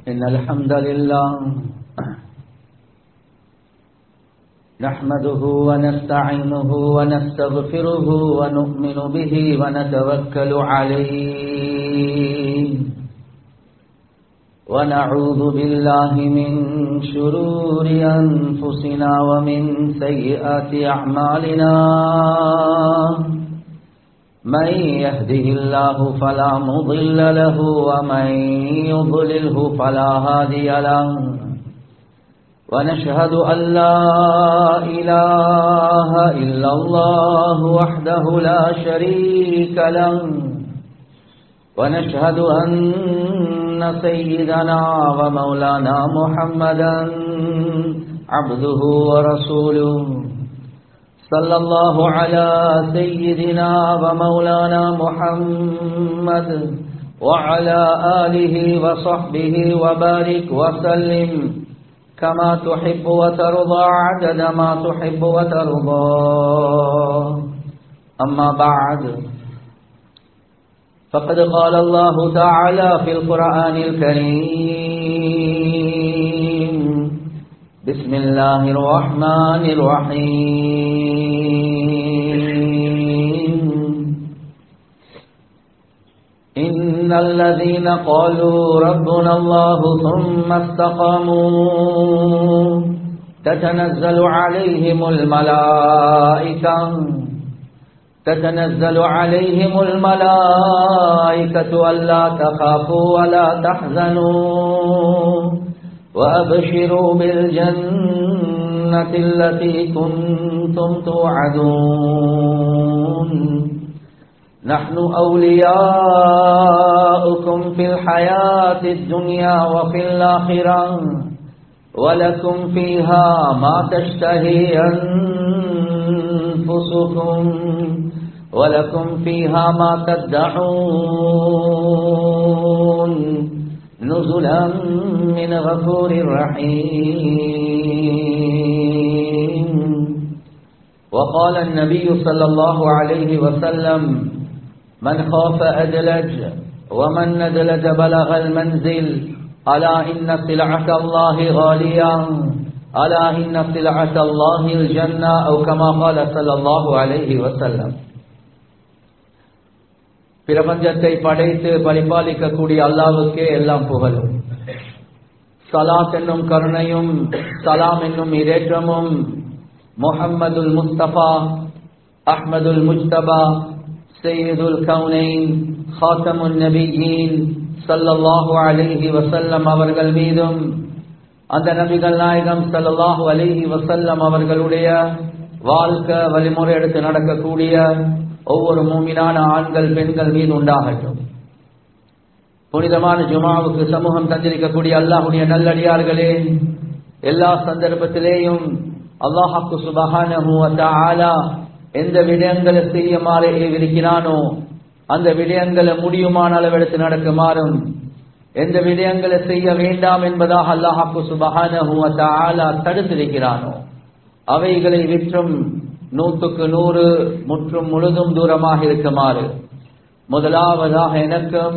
إن الحمد لله نحمده ونستعينه ونستغفره ونؤمن به ونتوكل عليه ونعوذ بالله من شرور أنفسنا ومن سيئات أعمالنا من يهده الله فلا مضل له ومن يضلله فلا هادي له ونشهد أن لا إله إلا الله وحده لا شريك له ونشهد أن سيدنا ومولانا محمدا عبده ورسوله صلى الله على سيدنا ومولانا محمد وعلى آله وصحبه وبارك وسلم كما تحب وترضى عدد ما تحب وترضى أما بعد فقد قال الله تعالى في القرآن الكريم بسم الله الرحمن الرحيم إن الذين قالوا ربنا الله ثم استقاموا تتنزل عليهم الملائكة تتنزل عليهم الملائكة ألا تخافوا ولا تحزنوا وأبشروا بالجنة التي كنتم توعدون نحن أولياؤكم في الحياة الدنيا وفي الآخرة ولكم فيها ما تشتهي أنفسكم ولكم فيها ما تدعون نزلا من غفور رحيم وقال النبي صلى الله عليه وسلم من خاف أدلج ومن ندلج بلغ المنزل ألا إن سلعة الله غالية ألا إن سلعة الله الجنة أو كما قال صلى الله عليه وسلم பிரபஞ்சத்தை படைத்து பரிபாலிக்கக்கூடிய அல்லாவுக்கே எல்லாம் புகழும் சலாத் என்னும் கருணையும் சலாம் என்னும் இரேற்றமும் முஹம்மதுல் முஸ்தபா அஹ்மதுல் முஸ்தபா சையதுல் கவுனைன் ஹாத்தமுல் நபியின் சல்லல்லாஹு அலைஹி வசல்லம் அவர்கள் மீதும் அந்த நபிகள் நாயகம் சல்லல்லாஹு அலைஹி வசல்லம் அவர்களுடைய வாழ்க்கை வழிமுறை எடுத்து நடக்கக்கூடிய ஒவ்வொரு மூமினான ஆண்கள் பெண்கள் மீது உண்டாகட்டும் புனிதமான ஜுமாவுக்கு சமூகம் தந்திருக்கக்கூடிய அல்லாஹுடைய நல்லடியார்களே எல்லா சந்தர்ப்பத்திலேயும் அல்லாஹாக்கு சுபகான எந்த விடயங்களை செய்யுமாறு இருக்கிறானோ அந்த விடயங்களை முடியுமான அளவெடுத்து நடக்குமாறும் எந்த விடயங்களை செய்ய வேண்டாம் என்பதாக அல்லாஹாக்கு சுபகான தடுத்திருக்கிறானோ அவைகளை விற்றும் நூற்றுக்கு நூறு முற்றும் முழுதும் தூரமாக இருக்குமாறு முதலாவதாக எனக்கும்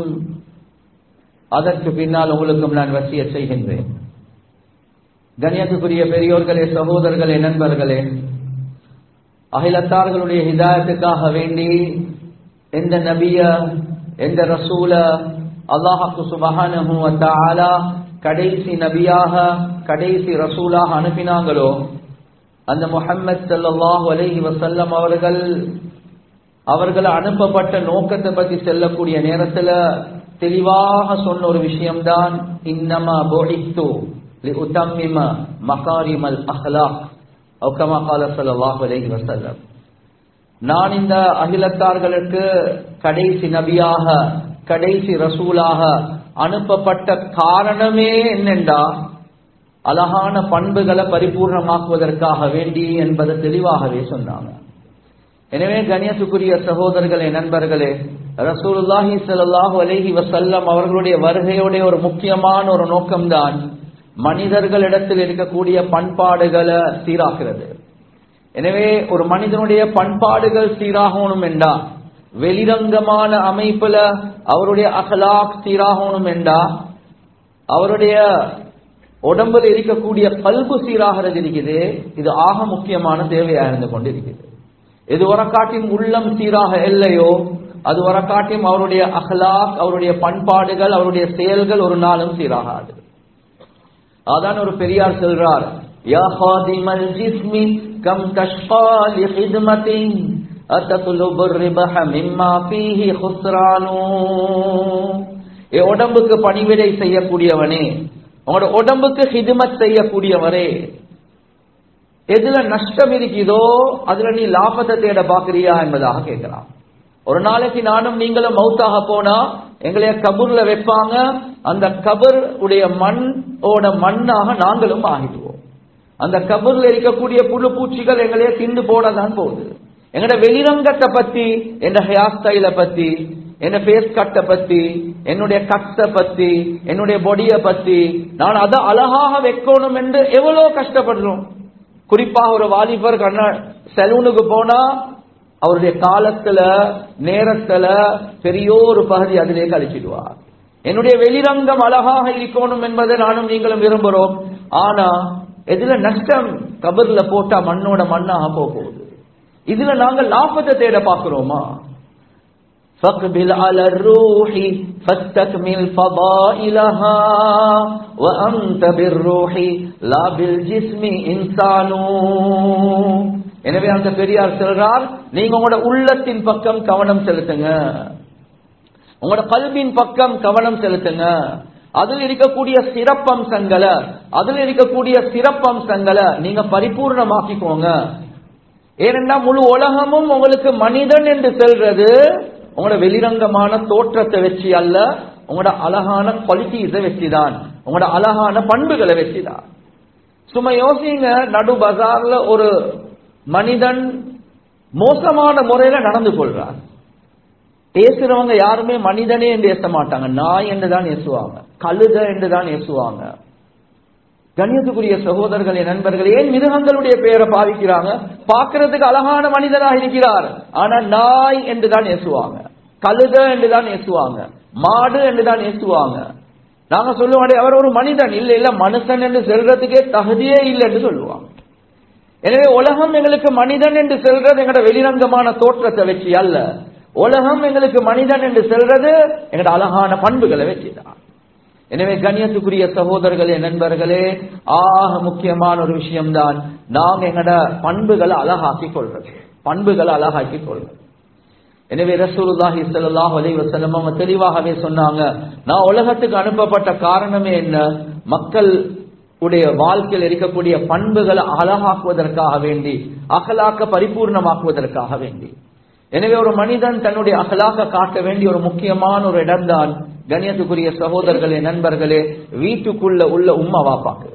அதற்கு பின்னால் உங்களுக்கும் நான் வசிய செய்கின்றேன் கண்ணியத்துக்குரிய பெரியோர்களே சகோதரர்களே நண்பர்களே அகிலத்தார்களுடைய ஹிதாயத்துக்காக வேண்டி எந்த நபிய எந்த ரசூல அல்லாஹாக்கு சுபகான கடைசி நபியாக கடைசி ரசூலாக அனுப்பினாங்களோ அந்த முஹம்மது சல்லாஹூ அலஹி வசல்லம் அவர்கள் அவர்கள் அனுப்பப்பட்ட நோக்கத்தை பற்றி செல்லக்கூடிய நேரத்தில் தெளிவாக சொன்ன ஒரு விஷயம்தான் இன்னமா போடித்து உத்தம்மிம மகாரிமல் அஹ்லாக் அவுக்கமா கால சல்லாஹூ அலஹி வசல்லம் நான் இந்த அகிலத்தார்களுக்கு கடைசி நபியாக கடைசி ரசூலாக அனுப்பப்பட்ட காரணமே என்னென்றா அழகான பண்புகளை பரிபூர்ணமாக்குவதற்காக வேண்டி என்பதை தெளிவாகவே சொன்னாங்க எனவே கணியத்துக்குரிய சகோதரர்களே நண்பர்களே ரசூலுல்லாஹி சல்லாஹூ அலஹி வசல்லம் அவர்களுடைய வருகையுடைய ஒரு முக்கியமான ஒரு நோக்கம்தான் மனிதர்களிடத்தில் இருக்கக்கூடிய பண்பாடுகளை சீராக்குறது எனவே ஒரு மனிதனுடைய பண்பாடுகள் சீராகணும் என்றா வெளிரங்கமான அமைப்புல அவருடைய அகலாக் சீராகணும் என்றா அவருடைய உடம்புல இருக்கக்கூடிய பல்பு சீராகிறது இருக்குது இது ஆக முக்கியமான தேவையாக இருந்து கொண்டிருக்கிறது எது வரக்காட்டியும் உள்ளம் சீராக இல்லையோ அது வரக்காட்டியும் அவருடைய அஹ்லாக் அவருடைய பண்பாடுகள் அவருடைய செயல்கள் ஒரு நாளும் சீராகாது அதான் ஒரு பெரியார் சொல்றார் யா ஹாதிமல் ஜிஸ்மி கம் தஷ்கா லிஹித்மத்தின் أتطلب الربح مما فيه خسران ஏ உடம்புக்கு பணிவிடை செய்யக்கூடியவனே உங்களோட உடம்புக்கு ஹிதுமத் செய்யக்கூடியவரே எதுல நஷ்டம் இருக்குதோ அதுல நீ லாபத்தை தேட பாக்குறியா என்பதாக கேட்கலாம் ஒரு நாளைக்கு நானும் நீங்களும் மௌத்தாக போனா எங்களைய கபூர்ல வைப்பாங்க அந்த கபர் உடைய மண்ணோட மண்ணாக நாங்களும் ஆகிடுவோம் அந்த கபூர்ல இருக்கக்கூடிய புழு பூச்சிகள் எங்களைய திண்டு போடதான் போகுது எங்கட வெளிரங்கத்தை பத்தி என் ஹேர் ஸ்டைல பத்தி என்ன பேஸ் கட்டை பத்தி என்னுடைய கட்டை பத்தி என்னுடைய பொடிய பத்தி நான் அதை அழகாக வைக்கணும் என்று எவ்வளவு கஷ்டப்படுறோம் குறிப்பாக ஒரு வாலிபர் கண்ண செலூனுக்கு போனா அவருடைய காலத்துல நேரத்துல பெரிய ஒரு பகுதி அதிலே கழிச்சிடுவார் என்னுடைய வெளிரங்கம் அழகாக இருக்கணும் என்பதை நானும் நீங்களும் விரும்புறோம் ஆனா எதுல நஷ்டம் கபர்ல போட்டா மண்ணோட மண்ணாக போகுது இதுல நாங்க லாபத்தை தேட பாக்குறோமா فاقبل على الروح فاستكمل فضائلها وأنت بالروح لا بالجسم إنسان எனவே அந்த பெரியார் சொல்றார் நீங்க உங்களோட உள்ளத்தின் பக்கம் கவனம் செலுத்துங்க உங்களோட கல்வின் பக்கம் கவனம் செலுத்துங்க அதில் இருக்கக்கூடிய சிறப்பம்சங்களை அதில் இருக்கக்கூடிய சிறப்பம்சங்களை நீங்க பரிபூர்ணமாக்கிக்கோங்க ஏனென்றா முழு உலகமும் உங்களுக்கு மனிதன் என்று செல்றது உங்களோட வெளிரங்கமான தோற்றத்தை வச்சு அல்ல உங்களோட அழகான குவாலிட்டிஸை வச்சுதான் உங்களோட அழகான பண்புகளை வச்சுதான் சும்மா யோசிங்க நடு பஜார்ல ஒரு மனிதன் மோசமான முறையில நடந்து கொள்றார் பேசுறவங்க யாருமே மனிதனே என்று ஏச மாட்டாங்க நாய் என்று தான் ஏசுவாங்க கழுத என்று தான் ஏசுவாங்க கண்ணியத்துக்குரிய சகோதரர்களே நண்பர்கள் ஏன் மிருகங்களுடைய பெயரை பாவிக்கிறாங்க பார்க்கறதுக்கு அழகான மனிதனாக இருக்கிறார் ஆனா நாய் என்று தான் ஏசுவாங்க கழுத என்று தான் ஏசுவாங்க மாடு என்று தான் ஏசுவாங்க நாங்க சொல்லுவோம் அவர் ஒரு மனிதன் இல்ல இல்ல மனுஷன் என்று செல்றதுக்கே தகுதியே இல்லை என்று சொல்லுவாங்க எனவே உலகம் எங்களுக்கு மனிதன் என்று செல்றது எங்களோட வெளிரங்கமான தோற்றத்தை வச்சு அல்ல உலகம் எங்களுக்கு மனிதன் என்று செல்றது எங்களோட அழகான பண்புகளை வச்சுதான் எனவே கண்ணியத்துக்குரிய சகோதரர்களே நண்பர்களே ஆக முக்கியமான ஒரு விஷயம்தான் நாங்க எங்கட பண்புகளை அழகாக்கி கொள்றது பண்புகளை அழகாக்கி கொள்றது எனவே ரசூலுல்லாஹி ஸல்லல்லாஹு அலைஹி வஸல்லம் அவங்க தெளிவாகவே சொன்னாங்க நான் உலகத்துக்கு அனுப்பப்பட்ட காரணமே என்ன மக்கள் உடைய வாழ்க்கையில் இருக்கக்கூடிய பண்புகளை அழகாக்குவதற்காக வேண்டி அகலாக்க பரிபூர்ணமாக்குவதற்காக வேண்டி எனவே ஒரு மனிதன் தன்னுடைய அகலாக்க காட்ட வேண்டிய ஒரு முக்கியமான ஒரு இடம்தான் கணியத்துக்குரிய சகோதரர்களே நண்பர்களே வீட்டுக்குள்ள உள்ள உம்மா வாப்பாக்கு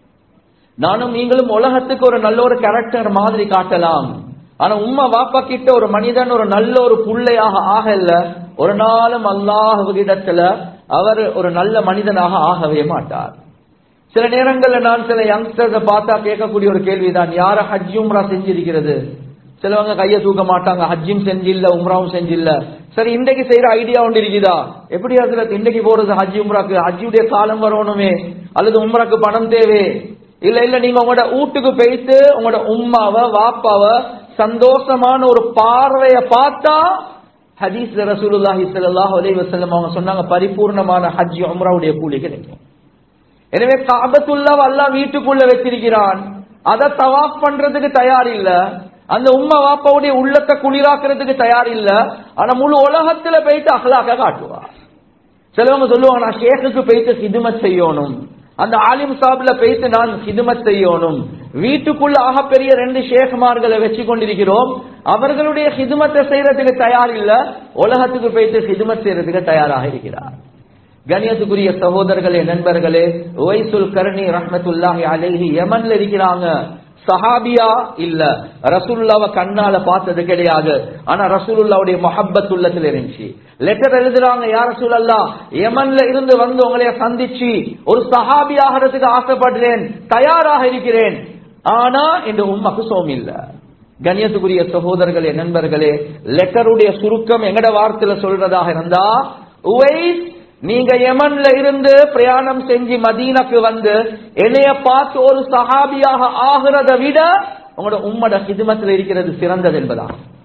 நானும் நீங்களும் உலகத்துக்கு ஒரு நல்ல ஒரு கேரக்டர் மாதிரி காட்டலாம் ஆனா உம்மா வாப்பா கிட்ட ஒரு மனிதன் ஒரு நல்ல ஒரு புள்ளையாக ஆகல ஒரு நாளும் அல்லாஹிடத்துல அவர் ஒரு நல்ல மனிதனாக ஆகவே மாட்டார் சில நேரங்கள்ல நான் சில யங்ஸ்டர்ஸ பார்த்தா கேட்கக்கூடிய ஒரு கேள்விதான் யார ஹஜ் உம்ரா செஞ்சிருக்கிறது சிலவங்க கைய தூக்க மாட்டாங்க ஹஜ்ஜும் செஞ்சில்ல உம்ராவும் செஞ்சில்ல சரி இன்றைக்கு செய்யற ஐடியா ஒன்று இருக்குதா எப்படி அதுல இன்றைக்கு போறது ஹஜ் உம்ராக்கு ஹஜ்ஜுடைய காலம் வரணுமே அல்லது உம்ராக்கு பணம் தேவை இல்ல இல்ல நீங்க உங்களோட வீட்டுக்கு போயிட்டு உங்களோட உம்மாவ வாப்பாவ சந்தோஷமான ஒரு பார்வைய பார்த்தா ஹதீஸ் ரசூலுல்லாஹி ஸல்லல்லாஹு அலைஹி வஸல்லம் அவங்க சொன்னாங்க பரிபூர்ணமான ஹஜ் உம்ராவுடைய கூலி கிடைக்கும் எனவே காபத்துல்லாவ அல்லாஹ் வீட்டுக்குள்ள வச்சிருக்கிறான் அதை தவாப் பண்றதுக்கு தயார் இல்ல அந்த உம்மா வாப்பாவுடைய உள்ளத்தை குளிராக்குறதுக்கு தயார் இல்ல ஆனா முழு உலகத்துல போயிட்டு அகலாக்க காட்டுவா சிலவங்க சொல்லுவாங்க நான் ஷேக்குக்கு போயிட்டு ஹிதுமத் செய்யணும் அந்த ஆலிம் சாப்ல போயிட்டு நான் ஹிதுமத் செய்யணும் வீட்டுக்குள்ள ஆகப்பெரிய ரெண்டு ஷேக்மார்களை வச்சு கொண்டிருக்கிறோம் அவர்களுடைய ஹிதுமத்தை செய்யறதுக்கு தயார் இல்ல உலகத்துக்கு போயிட்டு ஹிதுமத் செய்யறதுக்கு தயாராக இருக்கிறார் கணியத்துக்குரிய சகோதரர்களே நண்பர்களே ஒய்சுல் கரணி ரஹமத்துல்லாஹி அலைஹி யமன்ல இருக்கிறாங்க சஹாபியா இல்ல ரசூலுல்லாவ கண்ணால பார்த்தது கிடையாது ஆனா ரசூலுல்லாவுடைய மொஹப்பத் உள்ளத்துல இருந்துச்சு லெட்டர் எழுதுறாங்க யார் ரசூலல்லா யமன்ல இருந்து வந்து உங்களைய சந்திச்சு ஒரு சஹாபி ஆகிறதுக்கு ஆசைப்படுறேன் தயாராக இருக்கிறேன் ஆனா இந்த உம்மக்கு சோம் இல்ல கண்ணியத்துக்குரிய சகோதரர்களே நண்பர்களே லெட்டருடைய சுருக்கம் எங்கட வார்த்தையில சொல்றதாக இருந்தா உவைஸ் நீங்க யமன்ல இருந்து பிரயாணம் செஞ்சு மதீனாக்கு வந்து என்னைய பார்த்து ஒரு சஹாபியாக ஆகிறத விட உங்களோட உம்மட ஹிதுமத்தில் இருக்கிறது சிறந்தது என்பதா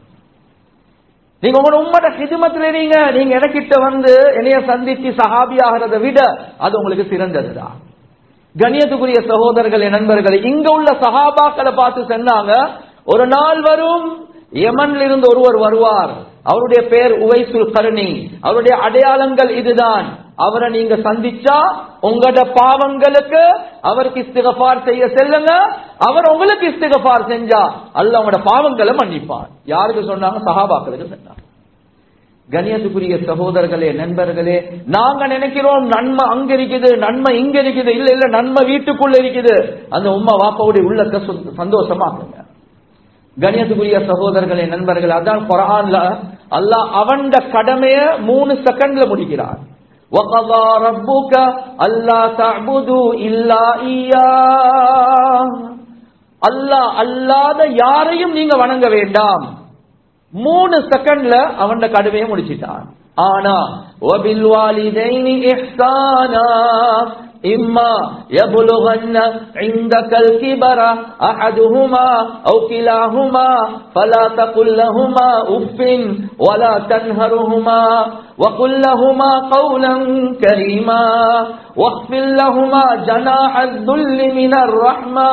நீங்க உங்களோட உம்மட ஹிதுமத்தில் இருங்க நீங்க எனக்கிட்ட வந்து என்னைய சந்திச்சு சஹாபி ஆகிறத விட அது உங்களுக்கு சிறந்ததுதான் கணியத்துக்குரிய சகோதரர்களே நண்பர்களே இங்க உள்ள சஹாபாக்களை பார்த்து சொன்னாங்க ஒரு நாள் வரும் யமன்ல இருந்து ஒருவர் வருவார் அவருடைய பேர் உவைசுல் கருணி அவருடைய அடையாளங்கள் இதுதான் அவரை நீங்க சந்திச்சா உங்களோட பாவங்களுக்கு அவருக்கு இஸ்திகபார் செய்ய செல்லுங்க அவர் உங்களுக்கு இஸ்திகபார் செஞ்சா அல்ல உங்களோட பாவங்களை மன்னிப்பார் யாருக்கு சொன்னாங்க சஹாபாக்களுக்கு சொன்னாங்க கணியத்துக்குரிய சகோதரர்களே நண்பர்களே நாங்க நினைக்கிறோம் நன்மை அங்க இருக்குது நன்மை இங்க இருக்குது இல்ல இல்ல நன்மை வீட்டுக்குள்ள இருக்குது அந்த உம்மா வாப்பாவுடைய உள்ளத்தை சந்தோஷமாக்குங்க கணியத்துக்குரிய சகோதரர்களே நண்பர்களே அதான் குரான்ல அல்லாஹ் அவன் கடமைய மூணு செகண்ட்ல முடிக்கிறான் وَقَضَى رَبُّكَ أَلَّا تَعْبُدُوا إِلَّا إِيَّاهُ அல்லாஹ் அல்லாத யாரையும் நீங்க வணங்க வேண்டாம் மூணு செகண்ட்ல அவன் கடுமையை முடிச்சிட்டான் ஆனா وَبِالْوَالِدَيْنِ إِحْسَانًا إما يبلغن عندك الكبر أحدهما أو كلاهما فلا تقل لهما أف ولا تنهرهما وقل لهما قولا كريما واخفض لهما جناح الذل من الرحمة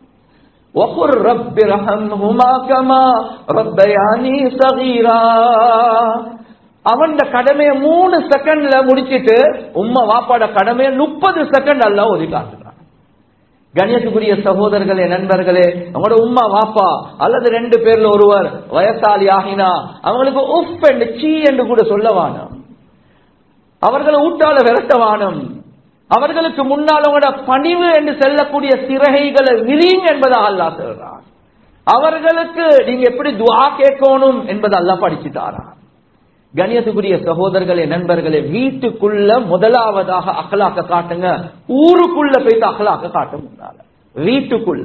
وقل رب ارحمهما كما ربياني صغيرا அவன் கடமையை மூணு செகண்ட்ல முடிச்சிட்டு உம்மா வாப்பாட கடமையை முப்பது செகண்ட் அல்ல ஒதுக்கி காட்டுறான் கணியத்துக்குரிய சகோதரர்களே நண்பர்களே அவங்களோட உம்மா வாப்பா அல்லது ரெண்டு பேர்ல ஒருவர் வயசாலி ஆகினா அவங்களுக்கு உஃப் என்று சீ என்று கூட சொல்ல வானம் அவர்களை ஊட்டால விரட்ட வானம் அவர்களுக்கு முன்னால் அவங்களோட பணிவு என்று செல்லக்கூடிய சிறகைகளை விரியும் என்பதாக அல்லா சொல்றான் அவர்களுக்கு நீங்க எப்படி துவா கேட்கணும் என்பதை அல்லா படிச்சுட்டாரா கணியத்துக்குரிய சகோதரர்களே நண்பர்களே வீட்டுக்குள்ள முதலாவதாக அகலாக்க காட்டுங்க ஊருக்குள்ள போயிட்டு அகலாக்க காட்ட முன்னால வீட்டுக்குள்ள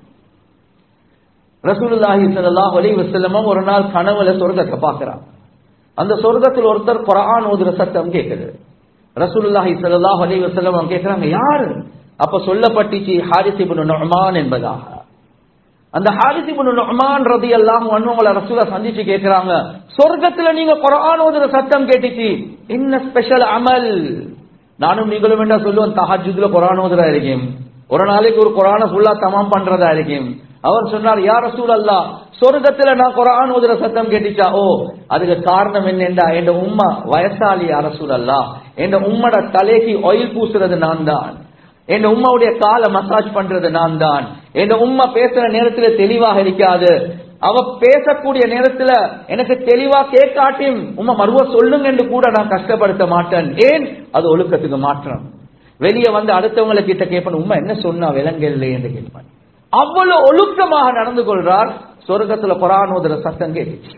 ரசூலுல்லாஹி ஸல்லல்லாஹு அலைஹி வஸல்லம் ஒரு நாள் கனவுல சொர்க்கத்தை பார்க்கறாங்க அந்த சொர்க்கத்தில் ஒருத்தர் குர்ஆன் ஓதுற சத்தம் கேக்குது ரசூலுல்லாஹி ஸல்லல்லாஹு அலைஹி வஸல்லம் கேக்குறாங்க யாரு அப்ப சொல்லப்பட்டுச்சு ஹாரிஸ் இப்னு நுஅமான் என்பதாக அந்த ஹாரிஸ் இப்னு நுஅமான் ரலியல்லாஹு அன்ஹு அவங்கள ரசூலா சந்திச்சு கேக்குறாங்க சொர்க்கத்துல நீங்க குர்ஆன் ஓதுற சத்தம் கேட்டுச்சு என்ன ஸ்பெஷல் அமல் நானும் நீங்களும் என்ன சொல்லுவோம் தஹஜ்ஜுத்ல குர்ஆன் ஓதுறா இருக்கேன் ஒரு நாளைக்கு ஒரு குர்ஆனை ஃபுல்லா தமாம் பண்றதா இருக்கேன் அவர் சொன்னார் யார் ரசூல் அல்லா சொர்க்கத்துல நான் குரான் ஓதுற சத்தம் கேட்டுச்சா ஓ அதுக்கு காரணம் என்னண்டா என் உம்மா வயசாலி அரசூல் அல்லா என் உம்மோட தலைக்கு ஆயில் பூசுறது நான் தான் என் உம்மாவுடைய காலை மசாஜ் பண்றது நான் தான் என் உம்மா பேசுற நேரத்துல தெளிவாக இருக்காது அவ பேசக்கூடிய நேரத்துல எனக்கு தெளிவா கேட்காட்டியும் உம்மா மறுவ சொல்லுங்க என்று கூட நான் கஷ்டப்படுத்த மாட்டேன் ஏன் அது ஒழுக்கத்துக்கு மாற்றம் வெளியே வந்து அடுத்தவங்களை கிட்ட கேட்பேன் உம்மா என்ன சொன்னா விலங்கல்ல என்று கேட்பேன் அவ்வளவு ஒழுக்கமாக நடந்து கொள்றார் சொர்க்கத்துல குரான் ஓதுற சத்தம் கேட்டுச்சு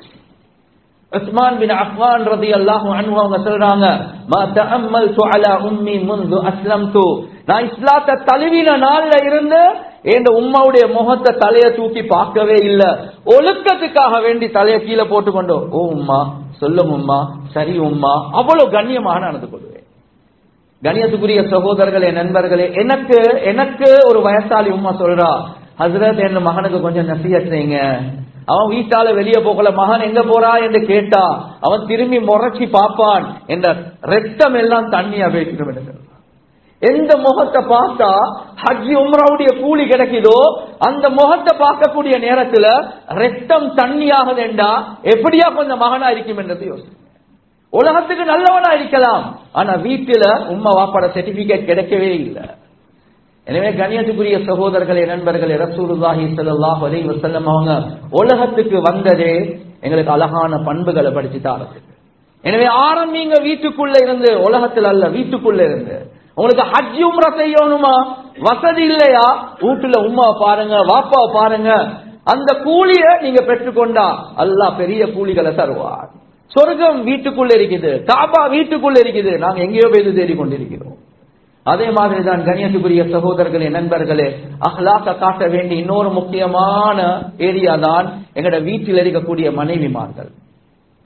உஸ்மான் பின் அஃப்வான் ரலியல்லாஹு அன்ஹு அவங்க சொல்றாங்க மா தஅம்மல்து அலா உம்மி முன்து அஸ்லம்து நான் இஸ்லாத்தை தழுவின நாள்ல இருந்து என் உம்மாவுடைய முகத்தை தலைய தூக்கி பார்க்கவே இல்ல ஒழுக்கத்துக்காக வேண்டி தலைய கீழே போட்டுக்கொண்டு ஓ உம்மா சொல்லும் உம்மா சரி உம்மா அவ்வளவு கண்ணியமாக நடந்து கொள்வேன் கணியத்துக்குரிய சகோதரர்களே நண்பர்களே எனக்கு எனக்கு ஒரு வயசாளி உம்மா சொல்றா ஹசரத் என் மகனுக்கு கொஞ்சம் நசியத் செய்யுங்க அவன் வீட்டால வெளியே போகல மகன் எங்க போறா என்று கேட்டா அவன் திரும்பி முறைச்சி பார்ப்பான் என்ற ரத்தம் எல்லாம் தண்ணியா பேசிடும் என்று சொல்றான். எந்த முகத்தை பார்த்தா ஹஜ்ஜி உம்ராவுடைய கூலி கிடைக்குதோ அந்த முகத்தை பார்க்கக்கூடிய நேரத்துல ரத்தம் தண்ணியாகுதுண்டா எப்படியா கொஞ்சம் மகனா இருக்கும் என்றது யோசி உலகத்துக்கு நல்லவனா இருக்கலாம் ஆனா வீட்டுல உம்மா வாப்பாட சர்டிபிகேட் கிடைக்கவே இல்லை எனவே கண்ணியத்துக்குரிய சகோதரர்களே நண்பர்களே ரசூலுல்லாஹி ஸல்லல்லாஹு அலைஹி வஸல்லம் அவங்க உலகத்துக்கு வந்ததே எங்களுக்கு அழகான பண்புகளை படிச்சு தாரது எனவே ஆரம்பிங்க வீட்டுக்குள்ள இருந்து உலகத்தில் அல்ல வீட்டுக்குள்ள இருந்து உங்களுக்கு ஹஜ் உம்ரா செய்யணுமா வசதி இல்லையா வீட்டுல உம்மா பாருங்க வாப்பா பாருங்க அந்த கூலிய நீங்க பெற்றுக்கொண்டா அல்லாஹ் பெரிய கூலிகளை தருவார் சொர்க்கம் வீட்டுக்குள்ள இருக்குது காபா வீட்டுக்குள்ள இருக்குது நாங்க எங்கேயோ போய் தேடி கொண்டிருக்கிறோம் அதே மாதிரி தான் கணியத்துக்குரிய சகோதரர்களே நண்பர்களே அஹ்லாக்க காட்ட வேண்டிய இன்னொரு முக்கியமான ஏரியா தான் எங்கட வீட்டில் இருக்கக்கூடிய மனைவிமார்கள்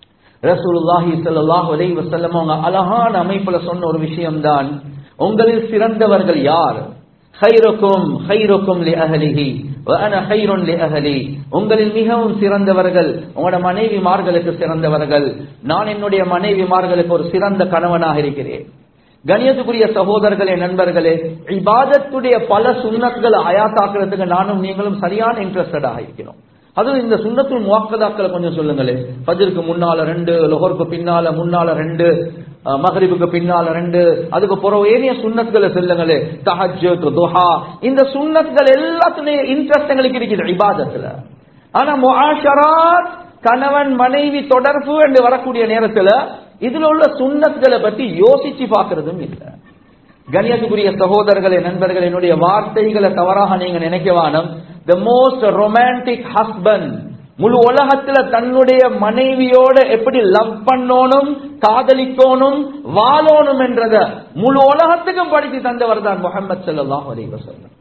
ரசூலுல்லாஹி ஸல்லல்லாஹு அலைஹி வஸல்லம் அவங்க அழகான அமைப்புல சொன்ன ஒரு விஷயம்தான் உங்களில் சிறந்தவர்கள் யார் ஹைருக்கும் ஹைருக்கும் லி அஹலிஹி வ அன ஹைருன் லி அஹலி உங்களில் மிகவும் சிறந்தவர்கள் உங்களோட மனைவிமார்களுக்கு சிறந்தவர்கள் நான் என்னுடைய மனைவிமார்களுக்கு ஒரு சிறந்த கணவனாக இருக்கிறேன் கணியத்துக்குரிய சகோதரர்களே நண்பர்களே இபாதத்துடைய பல சுண்ணத்துகளை அயாத்தாக்குறதுக்கு நானும் நீங்களும் சரியான இன்ட்ரெஸ்டடாக இருக்கிறோம் அதுவும் இந்த சுண்ணத்துல் முவாக்கதாக்களை கொஞ்சம் சொல்லுங்களே ஃபஜ்ருக்கு முன்னால ரெண்டு லொஹருக்கு பின்னால முன்னால ரெண்டு அஹ், மகரிபுக்கு பின்னால ரெண்டு அதுக்கு பிறகு ஏனைய சுண்ணத்துகளை சொல்லுங்களே தஹஜ்ஜத் துஹா இந்த சுண்ணத்துகள் எல்லாத்துலயும் இன்ட்ரெஸ்ட் எங்களுக்கு இருக்குது இபாதத்துல ஆனா முஆஷராத் கணவன் மனைவி தொடர்பு என்று வரக்கூடிய நேரத்துல இதுல உள்ள சுண்ணத்துகளை பத்தி யோசிச்சு பார்க்கறதும் இல்லை கண்ணியத்துக்குரிய சகோதரர்களே நண்பர்கள் என்னுடைய வார்த்தைகளை தவறாக நீங்க நினைக்க வேணும் த மோஸ்ட் ரொமான்டிக் ஹஸ்பண்ட் முழு உலகத்துல தன்னுடைய மனைவியோட எப்படி லவ் பண்ணணும் காதலிக்கணும் வாழணும் என்றத முழு உலகத்துக்கும் படித்து தந்தவர் தான் முகமது ஸல்லல்லாஹு அலைஹி வஸல்லம்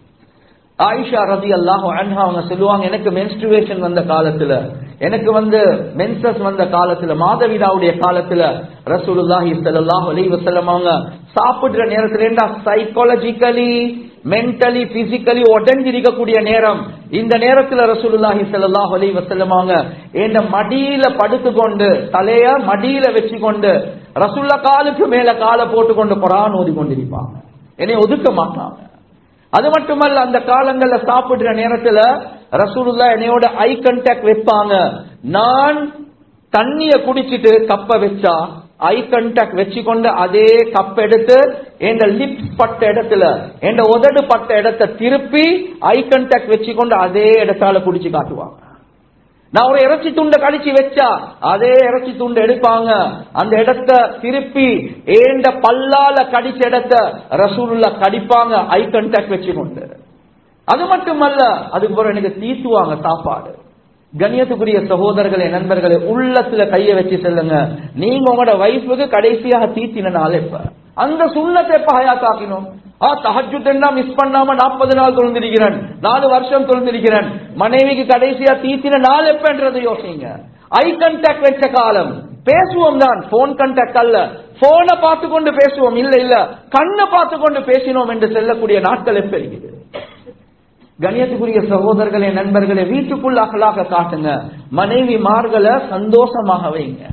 ஆயிஷா ரதி அல்லாஹ் அன்ஹா அவங்க சொல்லுவாங்க எனக்கு மென்ஸ்ட்ருவேஷன் வந்த காலத்துல எனக்கு வந்து மென்சஸ் வந்த காலத்துல மாதவிடாவுடைய காலத்துல ரசூலுல்லாஹி ஸல்லல்லாஹு அலைஹி வஸல்லம் அவங்க சாப்பிடுற நேரத்துல ஏண்டா சைக்காலஜிக்கலி மென்டலி பிசிக்கலி உடஞ்சிருக்கக்கூடிய நேரம் இந்த நேரத்துல ரசூலுல்லாஹி ஸல்லல்லாஹு அலைஹி வஸல்லம் அவங்க என்ற மடியில படுத்துக்கொண்டு தலைய மடியில வச்சு கொண்டு ரசூல்லா காலுக்கு மேல காலை போட்டுக்கொண்டு குரான் ஓதி கொண்டிருப்பாங்க என்னை ஒதுக்க மாட்டாங்க அது மட்டுமல்ல அந்த காலங்கள்ல சாப்பிடுற நேரத்துல ரசூலுல்லா என்னையோட ஐ கண்டாக்ட் வைப்பாங்க நான் தண்ணிய குடிச்சிட்டு கப்ப வச்சா ஐ கண்டாக்ட் வச்சுக்கொண்டு அதே கப் எடுத்து என் லிப்ஸ் பட்ட இடத்துல என் உதடு பட்ட இடத்தை திருப்பி ஐ கண்டாக்ட் வச்சுக்கொண்டு அதே இடத்தால குடிச்சு காட்டுவாங்க நான் ஒரு இறைச்சி துண்டை கடிச்சு வச்சா அதே இறைச்சி துண்டை எடுப்பாங்க அந்த இடத்த திருப்பி ஏண்ட பல்லால கடிச்ச இடத்த ரசூலுல்லா கடிப்பாங்க ஐ கண்டாக்ட் வச்சுக்கொண்டு அது மட்டுமல்ல அதுக்கு பிறகு எனக்கு தீத்துவாங்க சாப்பாடு கண்ணியத்துக்குரிய சகோதரர்களே நண்பர்களே உள்ளத்துல கைய வச்சு செல்லுங்க நீங்க உங்களோட வைஃபுக்கு கடைசியாக தீத்தின நாள் எப்ப அந்த சுண்ணத்தை எப்ப ஹயாத்தாக்கினோம் ஆ தஹஜுத் எல்லாம் மிஸ் பண்ணாம நாற்பது நாள் தொழுந்திருக்கிறேன் நாலு வருஷம் தொழுந்திருக்கிறேன் மனைவிக்கு கடைசியா தீத்தின நாள் எப்பன்றது யோசிங்க ஐ கண்டாக்ட் வச்ச காலம் பேசுவோம் தான் போன் கண்டாக்ட் அல்ல போனை பார்த்து கொண்டு பேசுவோம் இல்ல இல்ல கண்ணை பார்த்து கொண்டு பேசினோம் என்று செல்லக்கூடிய நாட்கள் எப்ப இருக்குது கணியத்துக்குரிய சகோதரர்களே நண்பர்களே வீட்டுக்குள்ள அகலாக காட்டுங்க மனைவி மார்களை சந்தோஷமாக வைங்க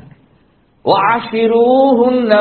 وَعَاشِرُوهُنَّ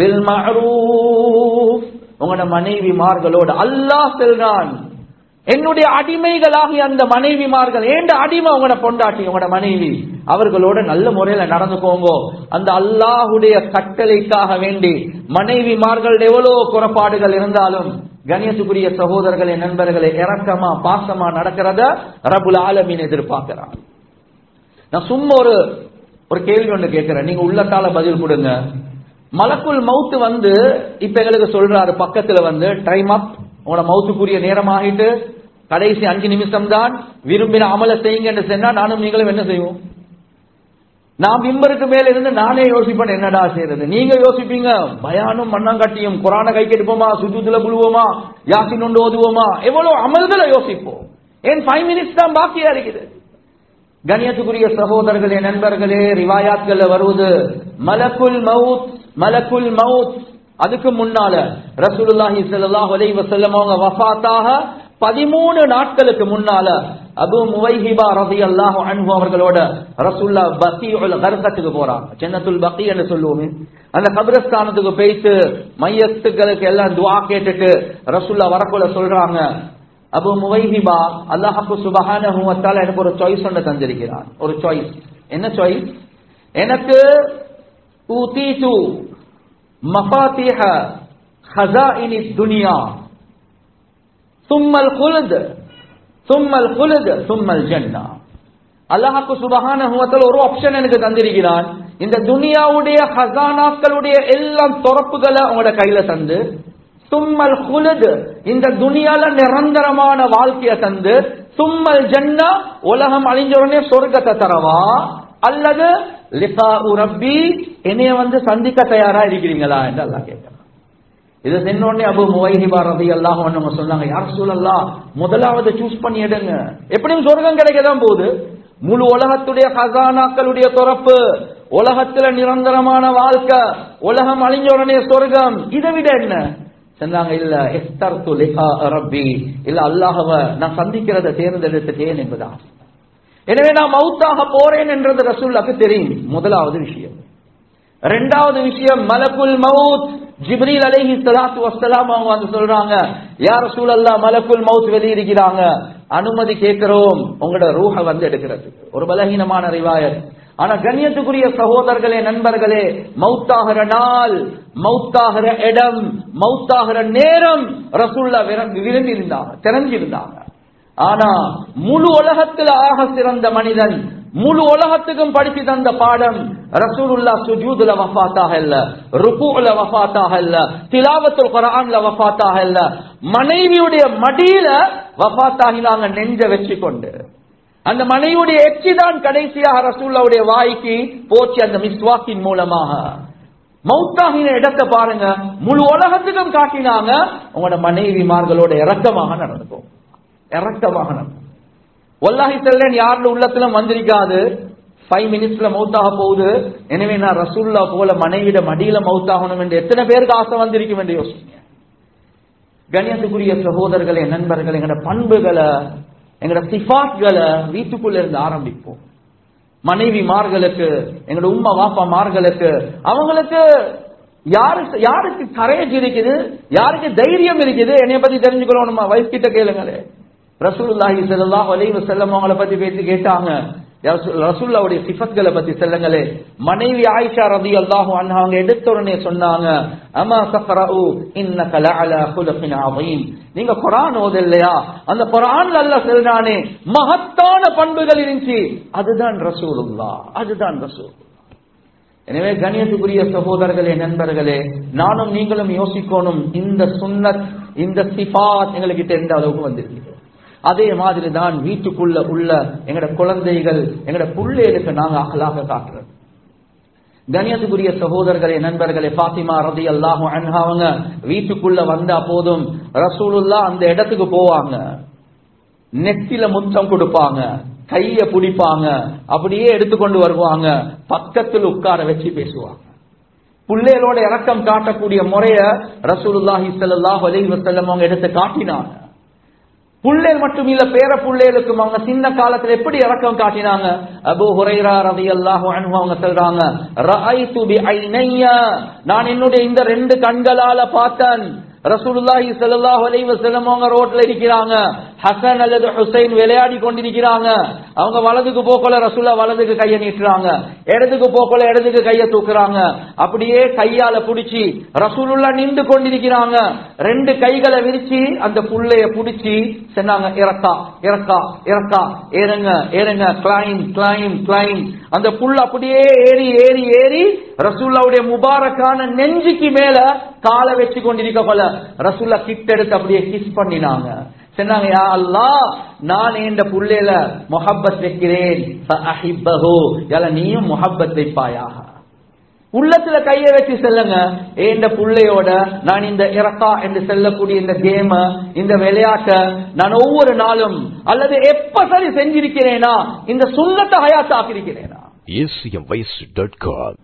بِالْمَعْرُوفِ உங்களோட மனைவி மார்களோடு அல்லாஹ் செல்றான் என்னுடைய அடிமைகளாகிய அந்த மனைவிமார்கள் ஏண்ட அடிமை உங்களோட பொண்டாட்டி உங்களோட மனைவி அவர்களோட நல்ல முறையில நடந்துக்கோங்க அந்த அல்லாஹுடைய கட்டளைக்காக வேண்டி மனைவிமார்கள் எவ்வளவு குறைபாடுகள் இருந்தாலும் கணியத்துக்குரிய சகோதரர்களே நண்பர்களே இறக்கமா பாசமா நடக்கிறத ரபுல் ஆலமீன் எதிர்பார்க்கிறான் நான் சும்மா ஒரு ஒரு கேள்வி ஒன்று கேட்கிறேன் நீங்க உள்ளத்தால பதில் கொடுங்க மலக்குள் மவுத்து வந்து இப்ப எங்களுக்கு சொல்றாரு பக்கத்துல வந்து டைம் அப் உங்களோட மவுத்துக்குரிய நேரம் ஆகிட்டு கடைசி அஞ்சு நிமிஷம் தான் விரும்பின அமல செய்யுங்க என்று சொன்னா நானும் நீங்களும் என்ன செய்வோம் நான் மிம்பருக்கு மேல இருந்து நானே யோசிப்பேன் என்னடா செய்யறது நீங்க யோசிப்பீங்க பயானும் மண்ணாங்கட்டியும் குரான கை கெடுப்போமா சுஜூத்துல புழுவோமா யாசின் ஒன்று ஓதுவோமா எவ்வளவு அமல்களை யோசிப்போம் ஏன் ஃபைவ் மினிட்ஸ் தான் பாக்கியா இருக்குது கணியத்துக்குரிய சகோதரர்களே நண்பர்களே ரிவாயாத்கள்ல வருவது மலக்குல் மவுத் மலக்குல் மவுத் அதுக்கு முன்னால ரசூலுல்லாஹி ஸல்லல்லாஹு அலைஹி வஸல்லம் அவங்க வஃபாத்தாக 13 நாட்களுக்கு முன்னால அபு முவைஹிபா ரலியல்லாஹு அன்ஹு அவர்களோட ரசூல்லா பகீஉல் கர்கத்துக்கு போறாங்க ஜன்னத்துல் பகீ என்று சொல்லுவோமே அந்த கபிரஸ்தானத்துக்கு போயிட்டு மையத்துகளுக்கு எல்லாம் துஆ கேட்டுட்டு ரசூல்லா வரக்குள்ள சொல்றாங்க அபு முவைஹிபா அல்லாஹு சுபஹானஹு வ தஆலா எனக்கு ஒரு சாய்ஸ் ஒன்று தந்திருக்கிறான் ஒரு சாய்ஸ் என்ன சாய்ஸ் எனக்கு ஊதீது மஃபாத்திஹ ஹஸாயினி துனியா சும்மல் குல்த் சும்மல் குல்த் சும்மல் ஜன்னா அல்லாஹு சுபஹானஹு வ தஆலா ஒரு ஆப்ஷன் எனக்கு தந்திருக்கிறான் இந்த துனியாவுடைய ஹசானாக்களுடைய எல்லாம் திறப்புகளை உங்களோட கையில தந்து சும்மல் குலுது இந்த துனியால நிரந்தரமான வாழ்க்கைய தந்து சும்மல் ஜன்னா உலகம் அழிஞ்ச உடனே சொர்க்கத்தை தரவா அல்லது லிசா ரப்பி என்னைய வந்து சந்திக்க தயாரா இருக்கிறீங்களா என்று அல்லாஹ் கேட்கிறான் இது சென்னோடனே அபு முவைஹிபா ரதி அல்லாஹ் ஒண்ணு சொன்னாங்க யார் சூழல்லா முதலாவது சூஸ் பண்ணி எடுங்க எப்படியும் சொர்க்கம் கிடைக்கதான் போகுது முழு உலகத்துடைய ஹசானாக்களுடைய துறப்பு உலகத்துல நிரந்தரமான வாழ்க்கை உலகம் அழிஞ்ச உடனே சொர்க்கம் இதை விட என்ன சொன்னாங்க இல்ல எஸ்தர்து லிகா ரப்பி இல்ல அல்லாஹவ நான் சந்திக்கிறத தேர்ந்தெடுத்துட்டேன் என்பதா எனவே நான் மவுத்தாக போறேன் என்றது ரசூல்லாக்கு தெரியும் முதலாவது விஷயம் இரண்டாவது விஷயம் மலக்குல் மவுத் ஜிப்ரீல் அலைஹி ஸலாத்து வஸ்ஸலாம் அவங்க வந்து சொல்றாங்க யா ரசூலல்லாஹ் மலக்குல் மவுத் வெளியிருக்கிறாங்க அனுமதி கேட்கிறோம் உங்களோட ரூஹ வந்து எடுக்கிறதுக்கு ஒரு பலகீனமான ரிவாயத் ஆனா கண்ணியத்துக்குரிய சகோதரர்களே நண்பர்களே மௌத்தாகிற நாள் மௌத்தாகிற இடம் மௌத்தாகிற நேரம் ரசூல்லா விரும்பி இருந்தாங்க தெரிஞ்சிருந்தாங்க ஆனா முழு உலகத்தில் ஆக சிறந்த மனிதன் முழு உலகத்துக்கும் படிச்சு தந்த பாடம் ரசூலுல்லா சுஜூதுல வஃபாத்தாக இல்ல ருக்குல வஃபாத்தாக இல்ல திலாவத்துல் குர்ஆன்ல வஃபாத்தாக இல்ல மனைவியுடைய மடியில வஃபாத்தாகினாங்க நெஞ்ச வச்சு கொண்டு அந்த மனைவியுடைய எச்சி தான் கடைசியாக ரசூல்லாவுடைய வாய்க்கு போச்சு அந்த மிஸ்வாக்கின் மூலமாக மௌத்தாகின இடத்தை பாருங்க முழு உலகத்துக்கும் காட்டினாங்க உங்களோட மனைவிமார்களோட இறக்கமாக நடந்துக்கும் இறக்கமாக நடக்கும் ஒல்லாஹி செல்லேன் யாருல உள்ளத்துல வந்திருக்காது ஃபைவ் மினிட்ஸ்ல மௌத்தாக போகுது எனவே நான் ரசூல்லா போல மனைவிட மடியில மௌத்தாகணும் என்று எத்தனை பேருக்கு ஆசை வந்திருக்கும் என்று யோசிங்க கண்ணியத்துக்குரிய சகோதரர்களே நண்பர்கள் எங்களோட பண்புகளை எங்களோட சிஃபாட்களை வீட்டுக்குள்ள இருந்து ஆரம்பிப்போம் மனைவிமார்களுக்கு எங்களோட உம்மா வாப்பா மார்களுக்கு அவங்களுக்கு யாருக்கு யாருக்கு கரேஜ் இருக்குது யாருக்கு தைரியம் இருக்குது என்னைய பத்தி தெரிஞ்சுக்கணும் வைஃப் கிட்ட கேளுங்களே ரசூலுல்லாஹி ஸல்லல்லாஹு அலைஹி வஸல்லம் அவங்கள பத்தி பேசி கேட்டாங்க ரசூல்லாவுடைய சிஃபத்களை பத்தி சொல்லுங்களே மனைவி ஆயிஷா ரலியல்லாஹு அன்ஹா அவங்க எடுத்த உடனே சொன்னாங்க அமா சக்ரஉ இன்னக லஅலா குலுகின் அதீம் நீங்க குர்ஆன் ஓதலையா அந்த குர்ஆன்ல அல்லாஹ் சொல்றானே மகத்தான பண்புகள் இருந்துச்சு அதுதான் ரசூலுல்லாஹ் அதுதான் ரசூல் எனவே கணியத்துக்குரிய சகோதரர்களே நண்பர்களே நானும் நீங்களும் யோசிக்கணும் இந்த சுன்னத் இந்த சிஃபாத் எங்ககிட்ட எந்த அளவுக்கு வந்திருக்கு அதே மாதிரி தான் வீட்டுக்குள்ள உள்ள எங்கட குழந்தைகள் எங்கட பிள்ளைகளுக்கு நாங்க அகலாக காட்டுறது கணியத்துக்குரிய சகோதரர்களே நண்பர்களே பாத்திமா ரதி அல்லாஹும் அவங்க வீட்டுக்குள்ள வந்தா போதும் ரசூலுல்லா அந்த இடத்துக்கு போவாங்க நெத்தில முத்தம் கொடுப்பாங்க கைய பிடிப்பாங்க அப்படியே எடுத்துக்கொண்டு வருவாங்க பக்கத்தில் உட்கார வச்சு பேசுவாங்க பிள்ளைகளோட இறக்கம் காட்டக்கூடிய முறைய ரசூலுல்லாஹி ஸல்லல்லாஹு அலைஹி வஸல்லம் அவங்க எடுத்து காட்டினாங்க புள்ளைகள் மட்டும் இல்ல பேர புள்ளைகளுக்கும் அவங்க சின்ன காலத்துல எப்படி இறக்கம் காட்டினாங்க அபு ஹுரைரா ரலியல்லாஹு அன்ஹு அவங்க சொல்றாங்க ரஅய்து பி ஐனைய நான் என்னுடைய இந்த ரெண்டு கண்களால பார்த்தேன் ரசூலுல்லாஹி ஸல்லல்லாஹு அலைஹி வஸல்லம் அவங்க ரோட்ல இருக்கிறாங்க ஹசன் அல்லது ஹுசைன் விளையாடி கொண்டிருக்கிறாங்க அவங்க வலதுக்கு போக்கல ரசூல்லா வலதுக்கு கையை நீட்டுறாங்க இடதுக்கு போக்கல இடதுக்கு கையை தூக்குறாங்க அப்படியே கையால புடிச்சு ரசூலுல்லா நின்று கொண்டிருக்கிறாங்க ரெண்டு கைகளை விரிச்சு அந்த புள்ளைய புடிச்சு சொன்னாங்க இறக்கா இறக்கா இறக்கா ஏறுங்க ஏறுங்க கிளைம் கிளைம் கிளைம் அந்த புல் அப்படியே ஏறி ஏறி ஏறி ரசூல்லாவுடைய முபாரக்கான நெஞ்சுக்கு மேல காலை வச்சு கொண்டிருக்க போல ரசூல்லா கிட்ட எடுத்து அப்படியே கிஸ் பண்ணினாங்க சொன்னாங்க யா அல்லா நான் இந்த புள்ளையில முஹப்பத் வைக்கிறேன் நீயும் முஹப்பத் வைப்பாயாக உள்ளத்துல கைய வச்சு செல்லுங்க இந்த புள்ளையோட நான் இந்த இறக்கா என்று செல்லக்கூடிய இந்த கேம இந்த விளையாட்ட நான் ஒவ்வொரு நாளும் அல்லது எப்ப சரி செஞ்சிருக்கிறேனா இந்த சுண்ணத்தை ஹயாத்தாக்கிருக்கிறேனா acmvoice.com